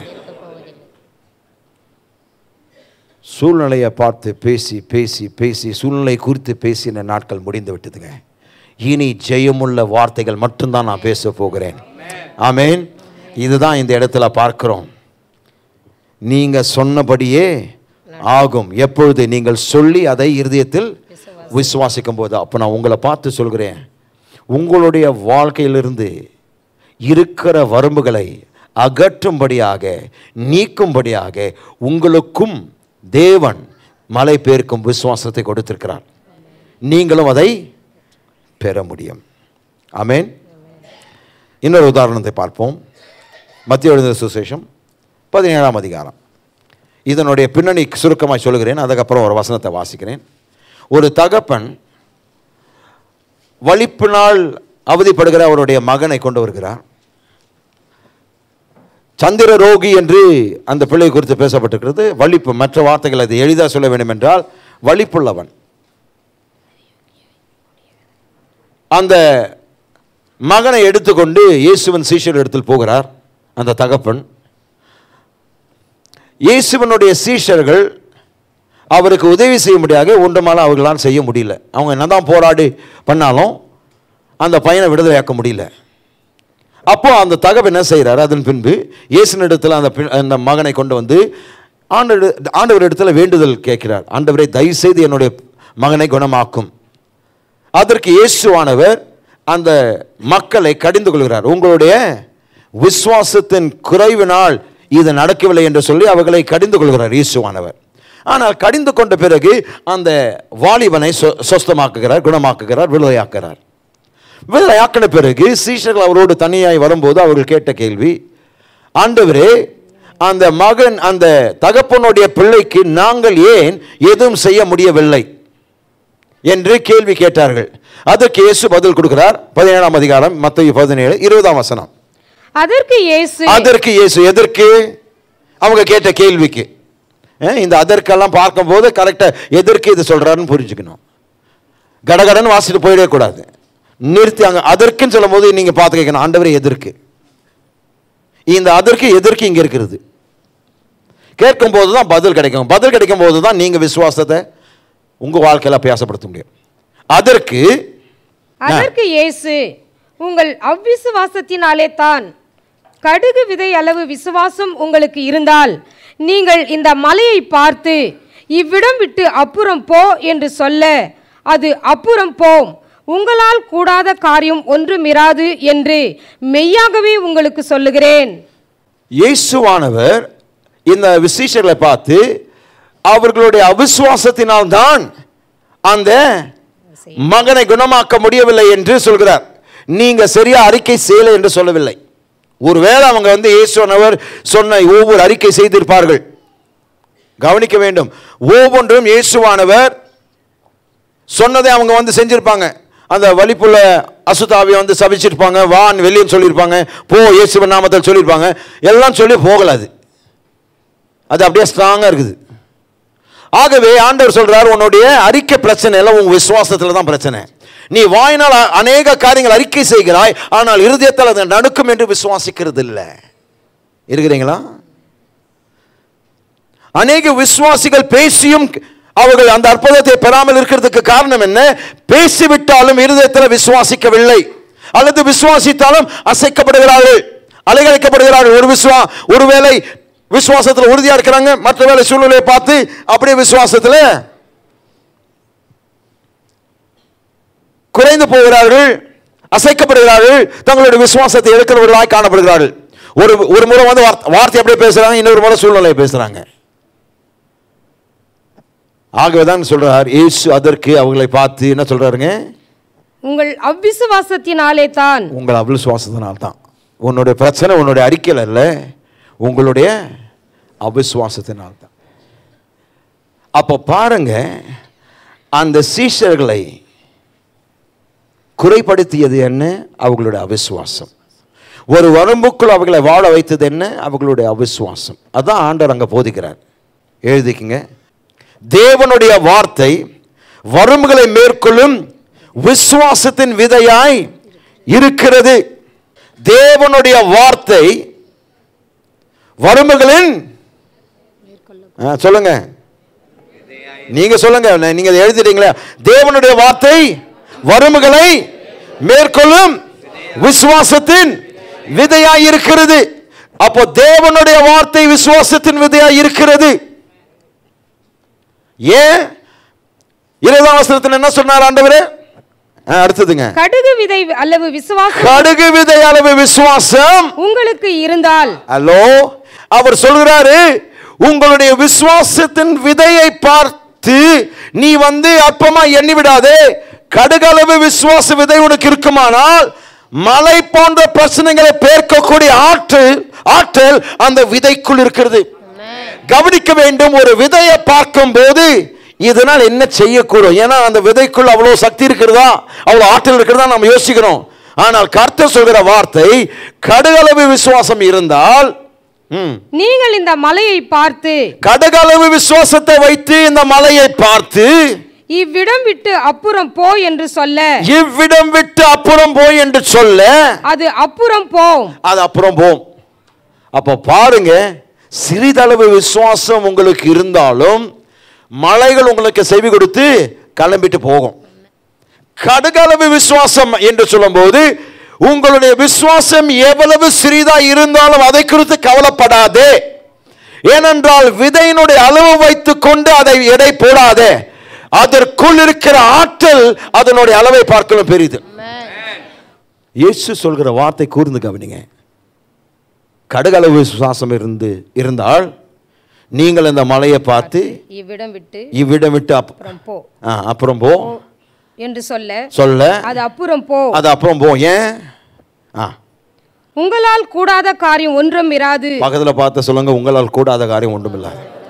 சூழ்நிலையை பார்த்து பேசி பேசி பேசி சூழ்நிலை குறித்து பேசின நாட்கள் முடிந்து விட்டதுங்க இனி ஜெயமுள்ள வார்த்தைகள் மட்டும்தான் நான் பேச போகிறேன் ஆமென் இதுதான் இந்த இடத்துல பார்க்கிறோம் நீங்க சொன்னபடியே ஆகும் எப்பொழுது நீங்கள் சொல்லி அதை இருதயத்தில் விசுவாசிக்கும் போது அப்போ நான் உங்களை பார்த்து சொல்கிறேன் உங்களுடைய வாழ்க்கையிலிருந்து இருக்கிற வரம்புகளை அகற்றும்படியாக நீக்கும்படியாக உங்களுக்கும் தேவன் மலை பேர்க்கும் விசுவாசத்தை கொடுத்திருக்கிறார் நீங்களும் அதை பெற முடியும் ஆமென் இன்னொரு உதாரணத்தை பார்ப்போம் மத்திய எழுந்த சுசேஷம் பதினேழாம் அதிகாரம் இதனுடைய பின்னணி சுருக்கமாக சொல்லுகிறேன் அதுக்கப்புறம் ஒரு வசனத்தை வாசிக்கிறேன் ஒரு தகப்பன் வலிப்பினால் அவதிப்படுகிற அவருடைய மகனை கொண்டு வருகிறார் சந்திர ரோகி என்று அந்த பிள்ளை குறித்து பேசப்பட்டிருக்கிறது வலிப்பு மற்ற வார்த்தைகள் அதை எளிதாக சொல்ல வேண்டும் என்றால் வலிப்புள்ளவன் அந்த மகனை எடுத்துக்கொண்டு இயேசுவன் சீஷர் இடத்தில் போகிறார் அந்த தகப்பன் இயேசுவனுடைய சீஷர்கள் அவருக்கு உதவி செய்ய முடியாது ஒன்றுமால அவர்களால் செய்ய முடியல அவங்க என்னதான் போராடி பண்ணாலும் அந்த பையனை விடுதலையாக்க முடியல அப்போ அந்த தகவல் என்ன செய்கிறார் அதன் பின்பு இயேசுனிடத்தில் அந்த பின்- அந்த மகனை கொண்டு வந்து ஆண்டவர் ஆண்டவர் இடத்துல வேண்டுதல் கேட்கிறார் ஆண்டவரை தயவுசெய்து என்னுடைய மகனை குணமாக்கும் அதற்கு இயேசுவானவர் அந்த மக்களை கடிந்து கொள்கிறார் உங்களுடைய விசுவாசத்தின் குறைவினால் இது நடக்கவில்லை என்று சொல்லி அவர்களை கடிந்து கொள்கிறார் இயேசுவானவர் ஆனால் கடிந்து கொண்ட பிறகு அந்த வாலிபனை சொ- சொஸ்தமாக்குகிறார் குணமாக்குகிறார் விடுதலையாக்குகிறார் விடுதலையாக்கின பிறகு சீஷர்கள் அவரோடு தனியாய் வரும்போது அவர்கள் கேட்ட கேள்வி ஆண்டவரே அந்த மகன் அந்த தகப்பனுடைய பிள்ளைக்கு நாங்கள் ஏன் எதுவும் செய்ய முடியவில்லை என்று கேள்வி கேட்டார்கள் அதற்கு இயேசு பதில் கொடுக்கிறார் பதினேழாம் அதிகாரம் மத்திய பதினேழு இருபதாம் வசனம் அதற்கு இயேசு அதற்கு இயேசு எதற்கு அவங்க கேட்ட கேள்விக்கு அஹ், இந்த அதற்கெல்லாம் பார்க்கும்போது கரெக்டா எதற்கு இது சொல்றாருன்னு புரிஞ்சுக்கணும் கடகடன் வாசிட்டு போயிடவே கூடாது நிறுத்தி அங்க அதற்குன்னு சொல்லும்போது நீங்க பார்த்து கேட்கணும் ஆண்டவரே எதற்கு இந்த அதற்கு எதற்கு இங்க இருக்கிறது கேட்கும் போது தான் பதில் கிடைக்கும் பதில் கிடைக்கும் போது தான் நீங்க விசுவாசத்தை உங்க வாழ்க்கையில அபியாசப்படுத்த முடியும் அதற்கு அதற்கு இயேசு உங்கள் அவ்விசுவாசத்தினாலே தான் கடுகு விதை அளவு விசுவாசம் உங்களுக்கு இருந்தால் நீங்கள் இந்த மலையை பார்த்து இவ்விடம் விட்டு அப்புறம் போ என்று சொல்ல அது அப்புறம் போம் உங்களால் கூடாத காரியம் ஒன்றுமிராது என்று மெய்யாகவே உங்களுக்கு சொல்லுகிறேன் இயேசுவானவர் இந்த விசேஷங்களை பார்த்து அவர்களுடைய அவிசுவாசத்தினால்தான் அந்த மகனை குணமாக்க முடியவில்லை என்று சொல்கிறார் நீங்க சரியா அறிக்கை செய்யலை என்று சொல்லவில்லை ஒருவேளை அவங்க வந்து இயேசுவானவர் சொன்ன ஒவ்வொரு அறிக்கை செய்திருப்பார்கள் கவனிக்க வேண்டும் ஒவ்வொன்றும் இயேசுவானவர் சொன்னதை அவங்க வந்து செஞ்சிருப்பாங்க அந்த வலிப்புள்ள அசுத்தாவியை வந்து சபிச்சிருப்பாங்க வான் வெளியே சொல்லியிருப்பாங்க போ இயேசுவ நாமத்தில் சொல்லியிருப்பாங்க எல்லாம் சொல்லி போகல அது அது அப்படியே ஸ்ட்ராங்காக இருக்குது ஆகவே ஆண்டவர் சொல்றார் உன்னுடைய அறிக்கை பிரச்சனை இல்லை உன் விசுவாசத்தில் தான் பிரச்சனை நீ வாயினால் அ- அநேக காரியங்கள் அறிக்கை செய்கிறாய் ஆனால் இருதயத்தில் அது நடுக்கும் என்று விசுவாசிக்கிறது இல்லை இருக்கிறீங்களா அநேக விசுவாசிகள் பேசியும் அவர்கள் அந்த அற்புதத்தை பெறாமல் இருக்கிறதுக்கு காரணம் என்ன பேசிவிட்டாலும் இருதயத்தில் விசுவாசிக்கவில்லை அல்லது விசுவாசித்தாலும் அசைக்கப்படுகிறார்கள் அலைகழிக்கப்படுகிறார்கள் ஒரு விசுவா ஒருவேளை விசுவாசத்தில் உறுதியா இருக்கிறாங்க மற்ற வேலை சூழ்நிலையை பார்த்து அப்படியே விசுவாசத்தில் குறைந்து போகிறார்கள் அசைக்கப்படுகிறார்கள் தங்களுடைய விசுவாசத்தை எடுக்கிறவர்களாய் காணப்படுகிறார்கள் ஒரு ஒரு முறை வந்து வார்த்தை- வார்த்தை அப்படியே பேசுறாங்க இன்னொரு முறை சூழ்நிலையை பேசுறாங்க ஆகவே தான் சொல்றார் இயேசு அதற்கு அவங்களை பார்த்து என்ன சொல்றாருங்க உங்கள் அவ்விசுவாசத்தினாலே தான் உங்கள் அவிசுவாசத்தினால் தான் உன்னுடைய பிரச்சனை உன்னுடைய அறிக்கையில் இல்லை உங்களுடைய அவிசுவாசத்தினால் தான் அப்போ பாருங்க அந்த சீஷர்களை குறைப்படுத்தியது என்ன அவர்களுடைய அவிசுவாசம் ஒரு வரம்புக்குள் அவர்களை வாழ வைத்தது என்ன அவர்களுடைய அவிசுவாசம் அதான் ஆண்டவர் அங்கே போதிக்கிறார் எழுதிக்குங்க தேவனுடைய வார்த்தை வரம்புகளை மேற்கொள்ளும் விசுவாசத்தின் விதையாய் இருக்கிறது தேவனுடைய வார்த்தை வரம்புகளின் ஆ, சொல்லுங்க நீங்க சொல்லுங்க ந- நீங்க இதை எழுதிட்டீங்களா தேவனுடைய வார்த்தை வறுமைகளை மேற்கொள்ளும் விசுவாசத்தின் விதையாய் இருக்கிறது அப்போ தேவனுடைய வார்த்தை விசுவாசத்தின் விதையாய் இருக்கிறது ஏன் இருபதாம் வசனத்தில் என்ன சொன்னார் ஆண்டவரே ஆ, அடுத்ததுங்க கடுகு விதை அளவு விசுவாசம் கடுகு விதை அளவு விசுவாசம் உங்களுக்கு இருந்தால் ஹலோ அவர் சொல்கிறாரு உங்களுடைய விசுவாசத்தின் விதையை பார்த்து நீ வந்து அற்பமா எண்ணி விடாதே கடுகளவு விசுவாச விதை உனக்கு இருக்குமானால் மலை போன்ற பிரச்சனைகளை பேர்க்கக்கூடிய ஆற்றல் ஆற்றல் அந்த விதைக்குள் இருக்கிறது கவனிக்க வேண்டும் ஒரு விதையை பார்க்கும்போது இதனால் என்ன செய்யக்கூடும் ஏன்னா அந்த விதைக்குள் அவ்வளவு சக்தி இருக்கிறதா அவ்வளவு ஆற்றல் இருக்கிறதா நம்ம யோசிக்கிறோம் ஆனால் கர்த்தர் சொல்கிற வார்த்தை கடுகளவு விசுவாசம் இருந்தால் ம், நீங்கள் இந்த மலையை பார்த்து கடுகளவு விசுவாசத்தை வைத்து இந்த மலையை பார்த்து இவ்விடம் விட்டு அப்புறம் போ என்று சொல்ல இவ்விடம் விட்டு அப்புறம் போய் என்று சொல்ல அது அப்புறம் போம் அது அப்புறம் போம் அப்போ பாருங்க சிறிதளவு விசுவாசம் உங்களுக்கு இருந்தாலும் மலைகள் உங்களுக்கு செவி கொடுத்து கிளம்பிட்டு போகும் கடுகளவு விசுவாசம் என்று சொல்லும்போது உங்களுடைய விசுவாசம் எவ்வளவு சிறிதா இருந்தாலும் அதை குறித்து கவலைப்படாதே ஏனென்றால் விதையினுடைய அளவு வைத்துக் கொண்டு அதை எடை போடாதே அதற்குள் இருக்கிற ஆற்றல் அதனுடைய அளவை பார்க்கணும் பெரிது இயேசு சொல்கிற வார்த்தை கூர்ந்து கவனிங்க கடுகளவு விசுவாசம் இருந்து இருந்தால் நீங்கள் இந்த மலையை பார்த்து இவ்விடம் விட்டு இவ்விடம் விட்டு அப்- அப்புறம் போ ஆ, அப்புறம் போ என்று சொல்ல சொல்ல அது அப்புறம் போ அது அப்புறம் போ ஏன் ஆ உங்களால் கூடாத காரியம் ஒன்றும் இராது பக்கத்தில் பார்த்து சொல்லுங்க உங்களால் கூடாத காரியம் ஒன்றுமில்லை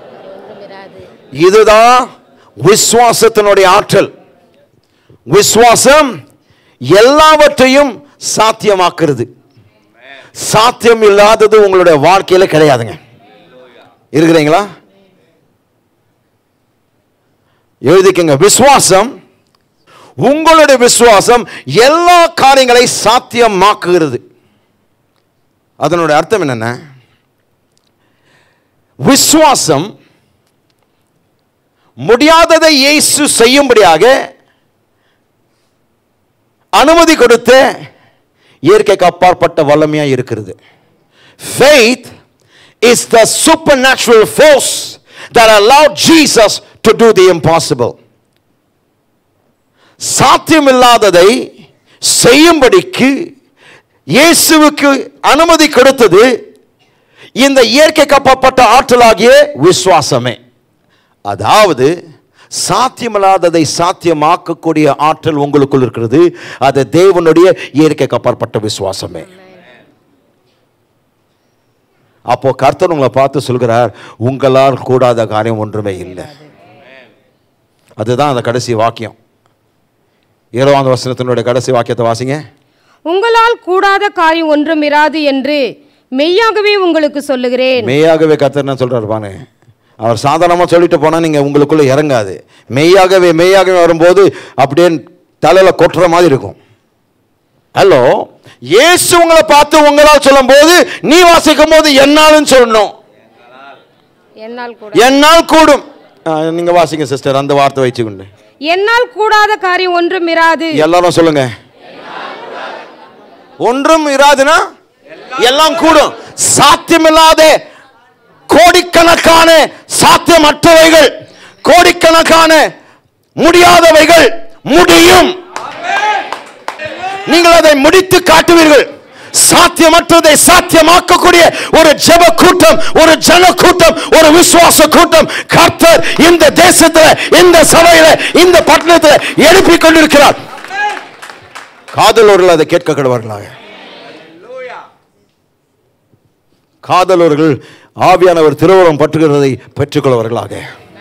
இதுதான் விசுவாசத்தினுடைய ஆற்றல் விசுவாசம் எல்லாவற்றையும் சாத்தியமாக்குறது சாத்தியம் இல்லாதது உங்களுடைய வாழ்க்கையில கிடையாதுங்க இருக்கிறீங்களா எழுதிக்கங்க விசுவாசம் உங்களுடைய விசுவாசம் எல்லா காரியங்களை சாத்தியமாக்குகிறது அதனுடைய அர்த்தம் என்னென்ன விசுவாசம் முடியாததை இயேசு செய்யும்படியாக அனுமதி கொடுத்த இயற்கைக்கு அப்பாற்பட்ட வல்லமையா இருக்கிறது faith is the supernatural force that allowed Jesus to do the impossible சாத்தியமில்லாததை செய்யும்படிக்கு இயேசுவுக்கு அனுமதி கொடுத்தது இந்த இயற்கைக்கு அப்பாற்பட்ட ஆற்றலாகிய விசுவாசமே அதாவது சாத்தியமில்லாததை சாத்தியமாக்கக்கூடிய ஆற்றல் உங்களுக்குள் இருக்கிறது அது தேவனுடைய இயற்கைக்கு அப்பாற்பட்ட விசுவாசமே அப்போ கர்த்தர் உங்களை பார்த்து சொல்கிறார் உங்களால் கூடாத காரியம் ஒன்றுமே இல்லை அதுதான் அந்த கடைசி வாக்கியம் இருபதாம் வசனத்தினுடைய கடைசி வாக்கியத்தை வாசிங்க உங்களால் கூடாத காரியம் ஒன்றும் இராது என்று மெய்யாகவே உங்களுக்கு சொல்லுகிறேன் மெய்யாகவே கர்த்தர் என்ன சொல்றாரு பாருங்க அவர் சாதாரணமாக சொல்லிட்டு போனா நீங்க உங்களுக்குள்ள இறங்காது மெய்யாகவே மெய்யாகவே வரும்போது அப்படியே தலையில கொட்டுற மாதிரி இருக்கும் ஹலோ இயேசு உங்களை பார்த்து உங்களால் சொல்லும்போது நீ வாசிக்கும் போது என்னாலும் சொல்லணும் என்னால் கூட என்னால் கூடும் ஆ, நீங்க வாசிங்க சிஸ்டர் அந்த வார்த்தை வச்சுக்கொண்டு என்னால் கூடாத காரியம் ஒன்றும் இராது எல்லாரும் சொல்லுங்க ஒன்றும் இராதுன்னா எல்லாம் கூடும் சாத்தியமில்லாத கோடிக்கணக்கான சாத்தியமற்றவைகள் கோடிக்கணக்கான முடியாதவைகள் முடியும் நீங்கள் அதை முடித்து காட்டுவீர்கள் சாத்தியமற்றதை சாத்தியமாக்கக்கூடிய ஒரு ஜெப கூட்டம் ஒரு ஜன கூட்டம் ஒரு விசுவாச கூட்டம் கர்த்தர் இந்த தேசத்துல இந்த சபையில இந்த பட்டணத்துல எழுப்பிக் கொண்டிருக்கிறார் காதலோர்கள் அதை கேட்க கடவார்களாக காதலர்கள் ஆவியானவர் திருவுரம் பற்றுகிறதை பெற்றுக்கொள்வார்களாக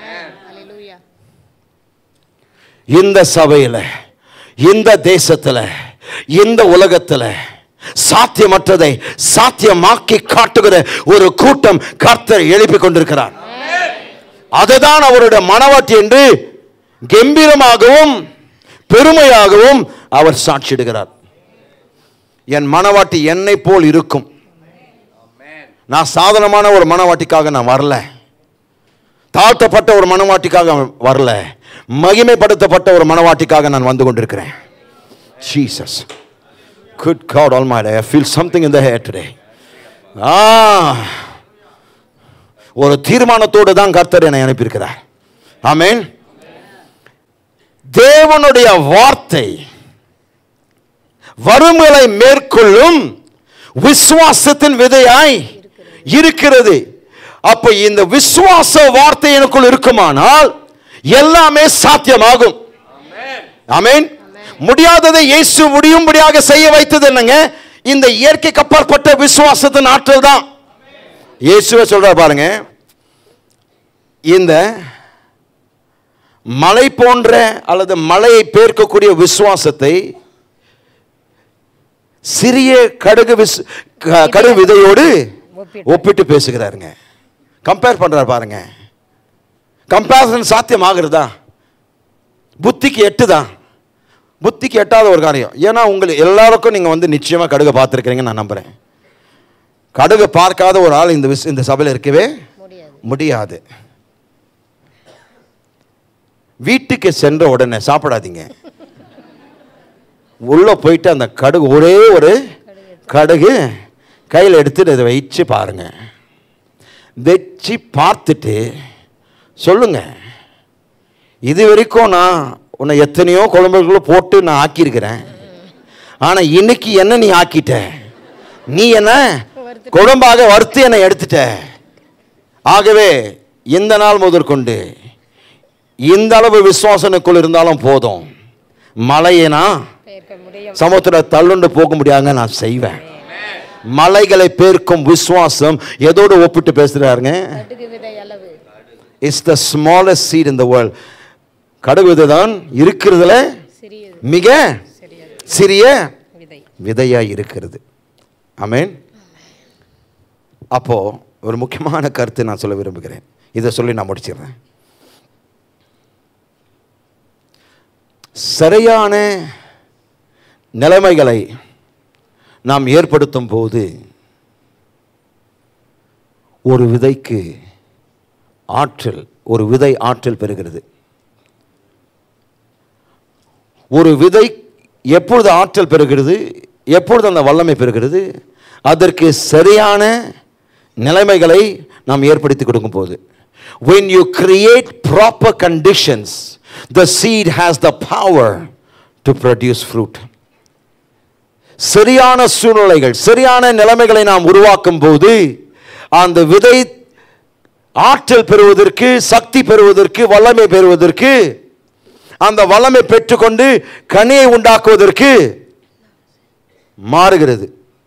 இந்த சபையில இந்த தேசத்துல இந்த உலகத்துல சாத்தியமற்றதை சாத்தியமாக்கி காட்டுகிற ஒரு கூட்டம் கர்த்தர் எழுப்பிக் கொண்டிருக்கிறார் அதுதான் அவருடைய மனவாட்டி என்று கம்பீரமாகவும் பெருமையாகவும் அவர் சாட்சியிடுகிறார் என் மனவாட்டி என்னை போல் இருக்கும் நான் சாதாரணமான ஒரு மனவாட்டிக்காக நான் வரல தாழ்த்தப்பட்ட ஒரு மனவாட்டிக்காக வரல மகிமைப்படுத்தப்பட்ட ஒரு மனவாட்டிக்காக நான் வந்து கொண்டிருக்கிறேன் Jesus good God all my I feel something in the air today ஆ ஒரு தீர்மானத்தோடு தான் கர்த்தர் என்னை அனுப்பியிருக்கிறார் ஆமென் தேவனுடைய வார்த்தை வறுமைகளை மேற்கொள்ளும் விசுவாசத்தின் விதையாய் இருக்கிறது அப்ப இந்த விசுவாச வார்த்தை எனக்குள் இருக்குமானால் எல்லாமே சாத்தியமாகும் ஆமென் முடியாததை இயேசு முடியும்படியாக செய்ய வைத்தது என்னங்க இந்த இயற்கைக்கு அப்பாற்பட்ட விசுவாசத்தின் ஆற்றல் தான் இயேசுவே சொல்றார் பாருங்க இந்த மலை போன்ற அல்லது மலையை பேர்க்கக்கூடிய விசுவாசத்தை சிறிய கடுகு விஸ் க- கடுகு விதையோடு ஒப்பிட்டு. ஒப்பிட்டு பேசுகிறாருங்க கம்பேர் பண்றார் பாருங்க கம்பேரிசன் சாத்தியமாகிறதா புத்திக்கு எட்டுதான் புத்திக்கு எட்டாத ஒரு காரியம் ஏன்னா உங்களுக்கு எல்லாருக்கும் நீங்க வந்து நிச்சயமா கடுகு பார்த்துருக்கிறீங்க நான் நம்புறேன் கடுகு பார்க்காத ஒரு ஆள் இந்த விஷ- இந்த சபையில் இருக்கவே முடியாது வீட்டுக்கு சென்ற உடனே சாப்பிடாதீங்க உள்ளே போயிட்டு அந்த கடுகு ஒரே ஒரு கடுகு கையில் எடுத்துட்டு இதை வச்சு பாருங்க வச்சு பார்த்துட்டு சொல்லுங்க இது வரைக்கும் நான் உன்னை எத்தனையோ குழம்புகளை போட்டு நான் ஆக்கியிருக்கிறேன் ஆனால் இன்னைக்கு என்ன நீ ஆக்கிட்ட நீ என்ன குழம்பாக வறுத்து என்னை எடுத்துட்ட ஆகவே இந்த நாள் முதற்கொண்டு இந்த அளவு விசுவாசனுக்குள் இருந்தாலும் போதும் மலையனா பெயர்க்க முடியும் சமுத்திர தள்ளுண்டு போக முடியாதுங்க நான் செய்வேன் மலைகளை பேர்க்கும் விசுவாசம் எதோடு ஒப்பிட்டு பேசுறாருங்க கடுகு விதை அளவு it's the smallest seed in the world கடுகு விதை தான் இருக்கிறதுல சிறியது மிக சிறியது சிறிய விதை விதையாய் இருக்கிறது ஆமென் அப்போ ஒரு முக்கியமான கருத்து நான் சொல்ல விரும்புகிறேன் இதை சொல்லி நான் முடிச்சிடுறேன் சரியான நிலைமைகளை நாம் ஏற்படுத்தும் போது ஒரு விதைக்கு ஆற்றல் ஒரு விதை ஆற்றல் பெறுகிறது ஒரு விதை எப்பொழுது ஆற்றல் பெறுகிறது எப்பொழுது அந்த வல்லமை பெறுகிறது அதற்கு சரியான நிலைமைகளை நாம் ஏற்படுத்தி கொடுக்கும் போது when you create proper conditions the seed has the power to produce fruit சரியான சூழ்நிலைகள் சரியான நிலைமைகளை நாம் உருவாக்கும் போது அந்த விதை ஆற்றல் பெறுவதற்கு சக்தி பெறுவதற்கு வல்லமை பெறுவதற்கு அந்த வல்லமை பெற்றுக்கொண்டு கனியை உண்டாக்குவதற்கு மாறுகிறது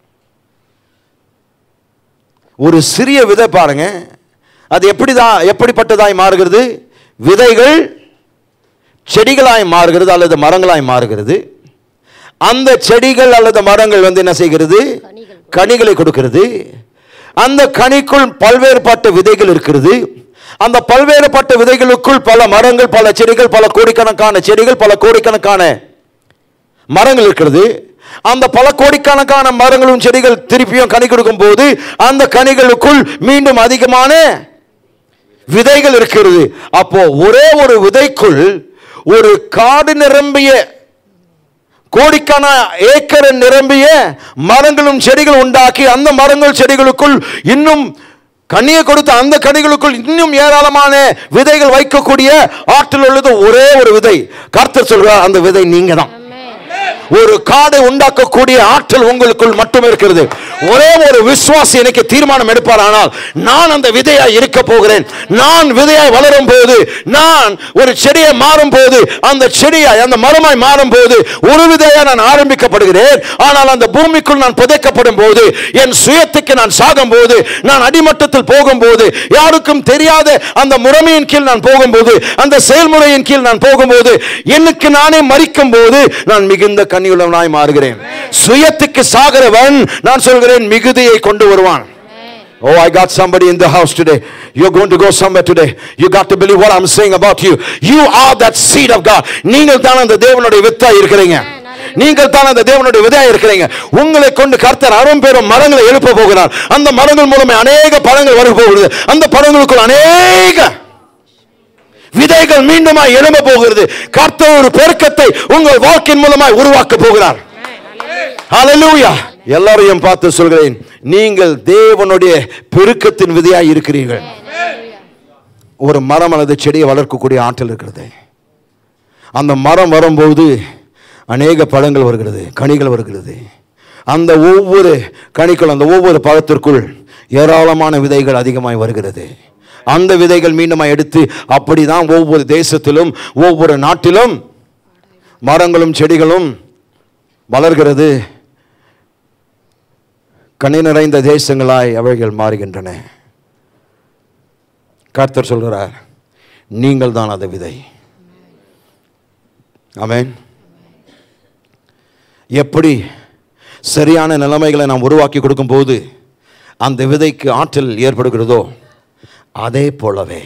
ஒரு சிறிய விதை பாருங்க அது எப்படிதான் எப்படிப்பட்டதாய் மாறுகிறது விதைகள் செடிகளாய் மாறுகிறது அல்லது மரங்களாய் மாறுகிறது அந்த செடிகள் அல்லது மரங்கள் வந்து என்ன செய்கிறது கனிகள் கனிகளை கொடுக்கிறது அந்த கனிக்குள் பல்வேறுபட்ட விதைகள் இருக்கிறது அந்த பல்வேறுபட்ட விதைகளுக்குள் பல மரங்கள் பல செடிகள் பல கோடிக்கணக்கான செடிகள் பல கோடிக்கணக்கான மரங்கள் இருக்கிறது அந்த பல கோடிக்கணக்கான மரங்களும் செடிகள் திருப்பியும் கனி கொடுக்கும் போது அந்த கனிகளுக்குள் மீண்டும் அதிகமான விதைகள் இருக்கிறது அப்போ ஒரே ஒரு விதைக்குள் ஒரு காடு நிரம்பிய கோடிக்கான ஏக்கர் நிரம்பிய மரங்களும் செடிகள் உண்டாக்கி அந்த மரங்கள் செடிகளுக்குள் இன்னும் கனியை கொடுத்த அந்த கனிகளுக்குள் இன்னும் ஏராளமான விதைகள் வைக்கக்கூடிய ஆற்றல் உள்ளது ஒரே ஒரு விதை கர்த்தர் சொல்கிறார் அந்த விதை நீங்க தான் ஒரு காடை உண்டாக்கக்கூடிய ஆற்றல் உங்களுக்குள் மட்டும் இருக்கிறது ஒரே ஒரு விசுவாசி எனக்கு தீர்மானம் எடுப்பார் ஆனால் நான் அந்த விதையாய் இருக்க போகிறேன் நான் விதையாய் வளரும் போது நான் ஒரு செடியை மாறும் போது அந்த செடியாய் அந்த மரமாய் மாறும் போது ஒரு விதையாய் நான் ஆரம்பிக்கப்படுகிறேன் ஆனால் அந்த பூமிக்குள் நான் புதைக்கப்படும் போது என் சுயத்துக்கு நான் சாகும் போது நான் அடிமட்டத்தில் போகும்போது யாருக்கும் தெரியாத அந்த முறைமையின் கீழ் நான் போகும்போது அந்த செயல்முறையின் கீழ் நான் போகும்போது எனக்கு நானே மறிக்கும் போது நான் மிகுந்த கனியுள்ளவனாய் மாறுகிறேன் சுயத்துக்கு சாகிறவன் நான் சொல்கிறேன் மிகுதியை கொண்டு வருவான் Oh, I got somebody in the house today. You're going to go somewhere today. You got to believe what I'm saying about you. You are that seed of God. நீங்கள் தான் அந்த தேவனுடைய வித்தா இருக்கிறீங்க நீங்கள் தான் அந்த தேவனுடைய விதையா இருக்கிறீங்க உங்களை கொண்டு கர்த்தர் அரும் பெரும் மரங்களை எழுப்ப போகிறார் அந்த மரங்கள் மூலமே அநேக பழங்கள் வர போகிறது அந்த பழங்களுக்குள் அநேக விதைகள் மீண்டுமாய் எழும்ப போகிறது கர்த்தர் ஒரு பெருக்கத்தை உங்கள் வாழ்க்கையின் மூலமாய் உருவாக்க போகிறார் ஹalleluya எல்லாரையும் பார்த்து சொல்கிறேன் நீங்கள் தேவனுடைய பெருக்கத்தின் விதையாய் இருக்கிறீர்கள் ஒரு மரம் அல்லது செடியை வளர்க்கக்கூடிய ஆற்றல் இருக்கிறது அந்த மரம் வரும்போது அநேக பழங்கள் வருகிறது கனிகள் வருகிறது அந்த ஒவ்வொரு கனிக்குள் அந்த ஒவ்வொரு பழத்திற்குள் ஏராளமான விதைகள் அதிகமாய் வருகிறது அந்த விதைகள் மீண்டுமாய் எடுத்து அப்படிதான் ஒவ்வொரு தேசத்திலும் ஒவ்வொரு நாட்டிலும் மரங்களும் செடிகளும் வளர்கிறது கனி நிறைந்த தேசங்களாய் அவைகள் மாறுகின்றன கர்த்தர் சொல்கிறார் நீங்கள் தான் அந்த விதை ஆமென் எப்படி சரியான நிலைமைகளை நாம் உருவாக்கி கொடுக்கும்போது அந்த விதைக்கு ஆற்றல் ஏற்படுகிறதோ அதே போலவே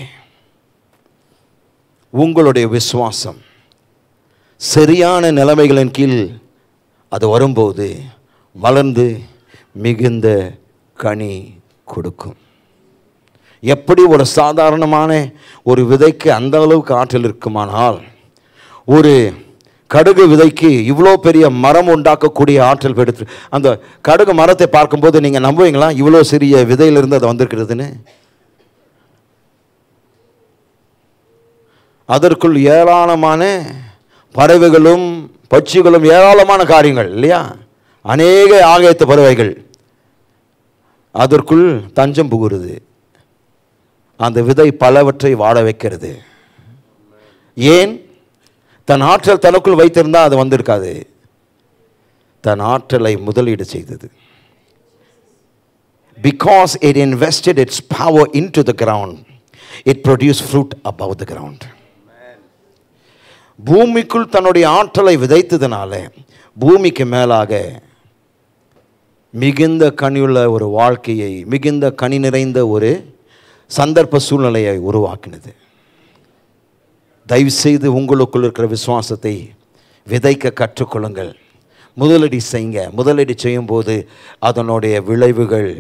உங்களுடைய விசுவாசம் சரியான நிலைமைகளின் கீழ் அது வரும்போது வளர்ந்து மிகுந்த கனி கொடுக்கும் எப்படி ஒரு சாதாரணமான ஒரு விதைக்கு அந்த அளவுக்கு ஆற்றல் இருக்குமானால் ஒரு கடுகு விதைக்கு இவ்வளோ பெரிய மரம் உண்டாக்கக்கூடிய ஆற்றல் பெடுத்து அந்த கடுகு மரத்தை பார்க்கும்போது நீங்கள் நம்புவீங்களா இவ்வளோ சிறிய விதையிலிருந்து அது வந்திருக்கிறதுன்னு அதற்குள் ஏராளமான பறவைகளும் பட்சிகளும் ஏராளமான காரியங்கள் இல்லையா அநேக ஆகாயத்து பறவைகள் அதற்குள் தஞ்சம் புகுறது அந்த விதை பலவற்றை வாழ வைக்கிறது ஏன் தன் ஆற்றல் தனக்குள் வைத்திருந்தால் அது வந்திருக்காது தன் ஆற்றலை முதலீடு செய்தது because it invested its power into the ground it produce fruit above the ground பூமிக்குள் தன்னுடைய ஆற்றலை விதைத்ததுனால பூமிக்கு மேலாக மிகுந்த கனியுள்ள ஒரு வாழ்க்கையை மிகுந்த கனி நிறைந்த ஒரு சந்தர்ப்ப சூழ்நிலையை உருவாக்கினது தயவுசெய்து உங்களுக்குள் இருக்கிற விசுவாசத்தை விதைக்க கற்றுக்கொள்ளுங்கள் முதலடி செய்யுங்க முதலடி செய்யும்போது அதனுடைய விளைவுகள்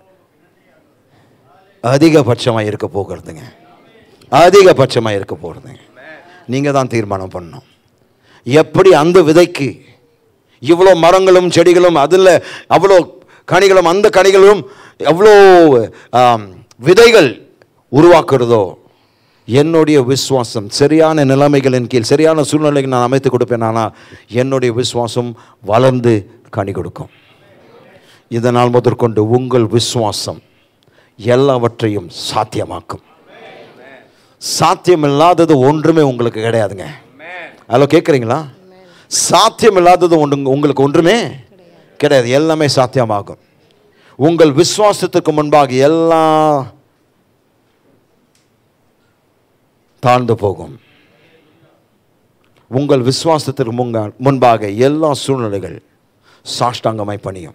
அதிகபட்சமாக இருக்க போகிறதுங்க அதிகபட்சமாக இருக்க போகிறதுங்க நீங்கள் தான் தீர்மானம் பண்ணணும் எப்படி அந்த விதைக்கு இவ்வளோ மரங்களும் செடிகளும் அதில் அவ்வளோ கனிகளும் அந்த கனிகளும் எவ்வளோ ஆம், விதைகள் உருவாக்குறதோ என்னுடைய விசுவாசம் சரியான நிலைமைகளின் கீழ் சரியான சூழ்நிலைக்கு நான் அமைத்து கொடுப்பேன் ஆனால் என்னுடைய விசுவாசம் வளர்ந்து கனி கொடுக்கும் இதனால் முதற்கொண்டு உங்கள் விசுவாசம் எல்லாவற்றையும் சாத்தியமாக்கும் சாத்தியமில்லாதது ஒன்றுமே உங்களுக்கு கிடையாதுங்க ஹலோ கேட்குறீங்களா சாத்தியமில்லாதது ஒன்று உங்களுக்கு ஒன்றுமே கிடையாது எல்லாமே சாத்தியமாகும் உங்கள் விசுவாசத்துக்கு முன்பாக எல்லாம் தாழ்ந்து போகும் உங்கள் விசுவாசத்திற்கு முங்க முன்பாக எல்லா சூழ்நிலைகள் சாஷ்டாங்கமாய் பணியும்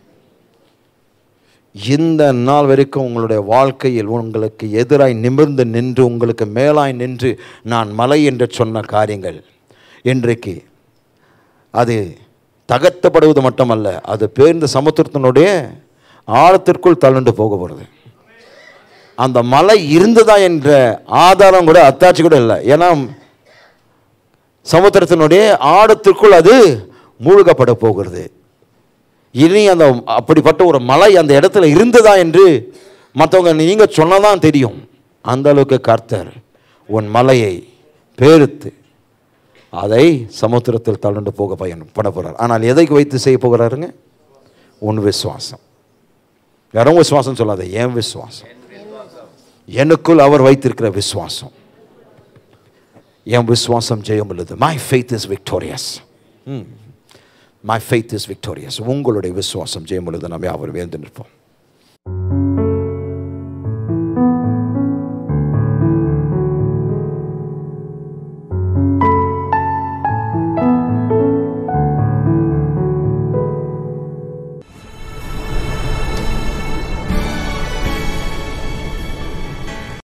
இந்த நாள் வரைக்கும் உங்களுடைய வாழ்க்கையில் உங்களுக்கு எதிராய் நிமிர்ந்து நின்று உங்களுக்கு மேலாய் நின்று நான் மலை என்று சொன்ன காரியங்கள் இன்றைக்கு அது தகர்த்தப்படுவது மட்டுமல்ல அது பேர்ந்த சமுத்திரத்தினுடைய ஆழத்திற்குள் தள்ளுண்டு போக போகிறது அந்த மலை இருந்ததா என்ற ஆதாரம் கூட அத்தாட்சி கூட இல்லை ஏன்னா சமுத்திரத்தினுடைய ஆழத்திற்குள் அது மூழ்கப்பட போகிறது இனி அந்த அப்படிப்பட்ட ஒரு மலை அந்த இடத்துல இருந்ததா என்று மற்றவங்க நீங்கள் சொன்னதான் தெரியும் அந்த அளவுக்கு கர்த்தர் உன் மலையை பேருத்து அதை சமுத்திரத்தில் தள்ளுண்டு போக பயணம் பண்ண போகிறார் ஆனால் எதைக்கு வைத்து செய்ய போகிறாருங்க உன் விசுவாசம் யாரும் விசுவாசம் சொல்லாத என் விசுவாசம் எனக்குள் அவர் வைத்திருக்கிற விசுவாசம் என் விசுவாசம் ஜெயம் உள்ளது my faith is victorious my faith is victorious உங்களுடைய விசுவாசம் ஜெயம் உள்ளது நம்ம யாவரும் வேந்து நிற்போம்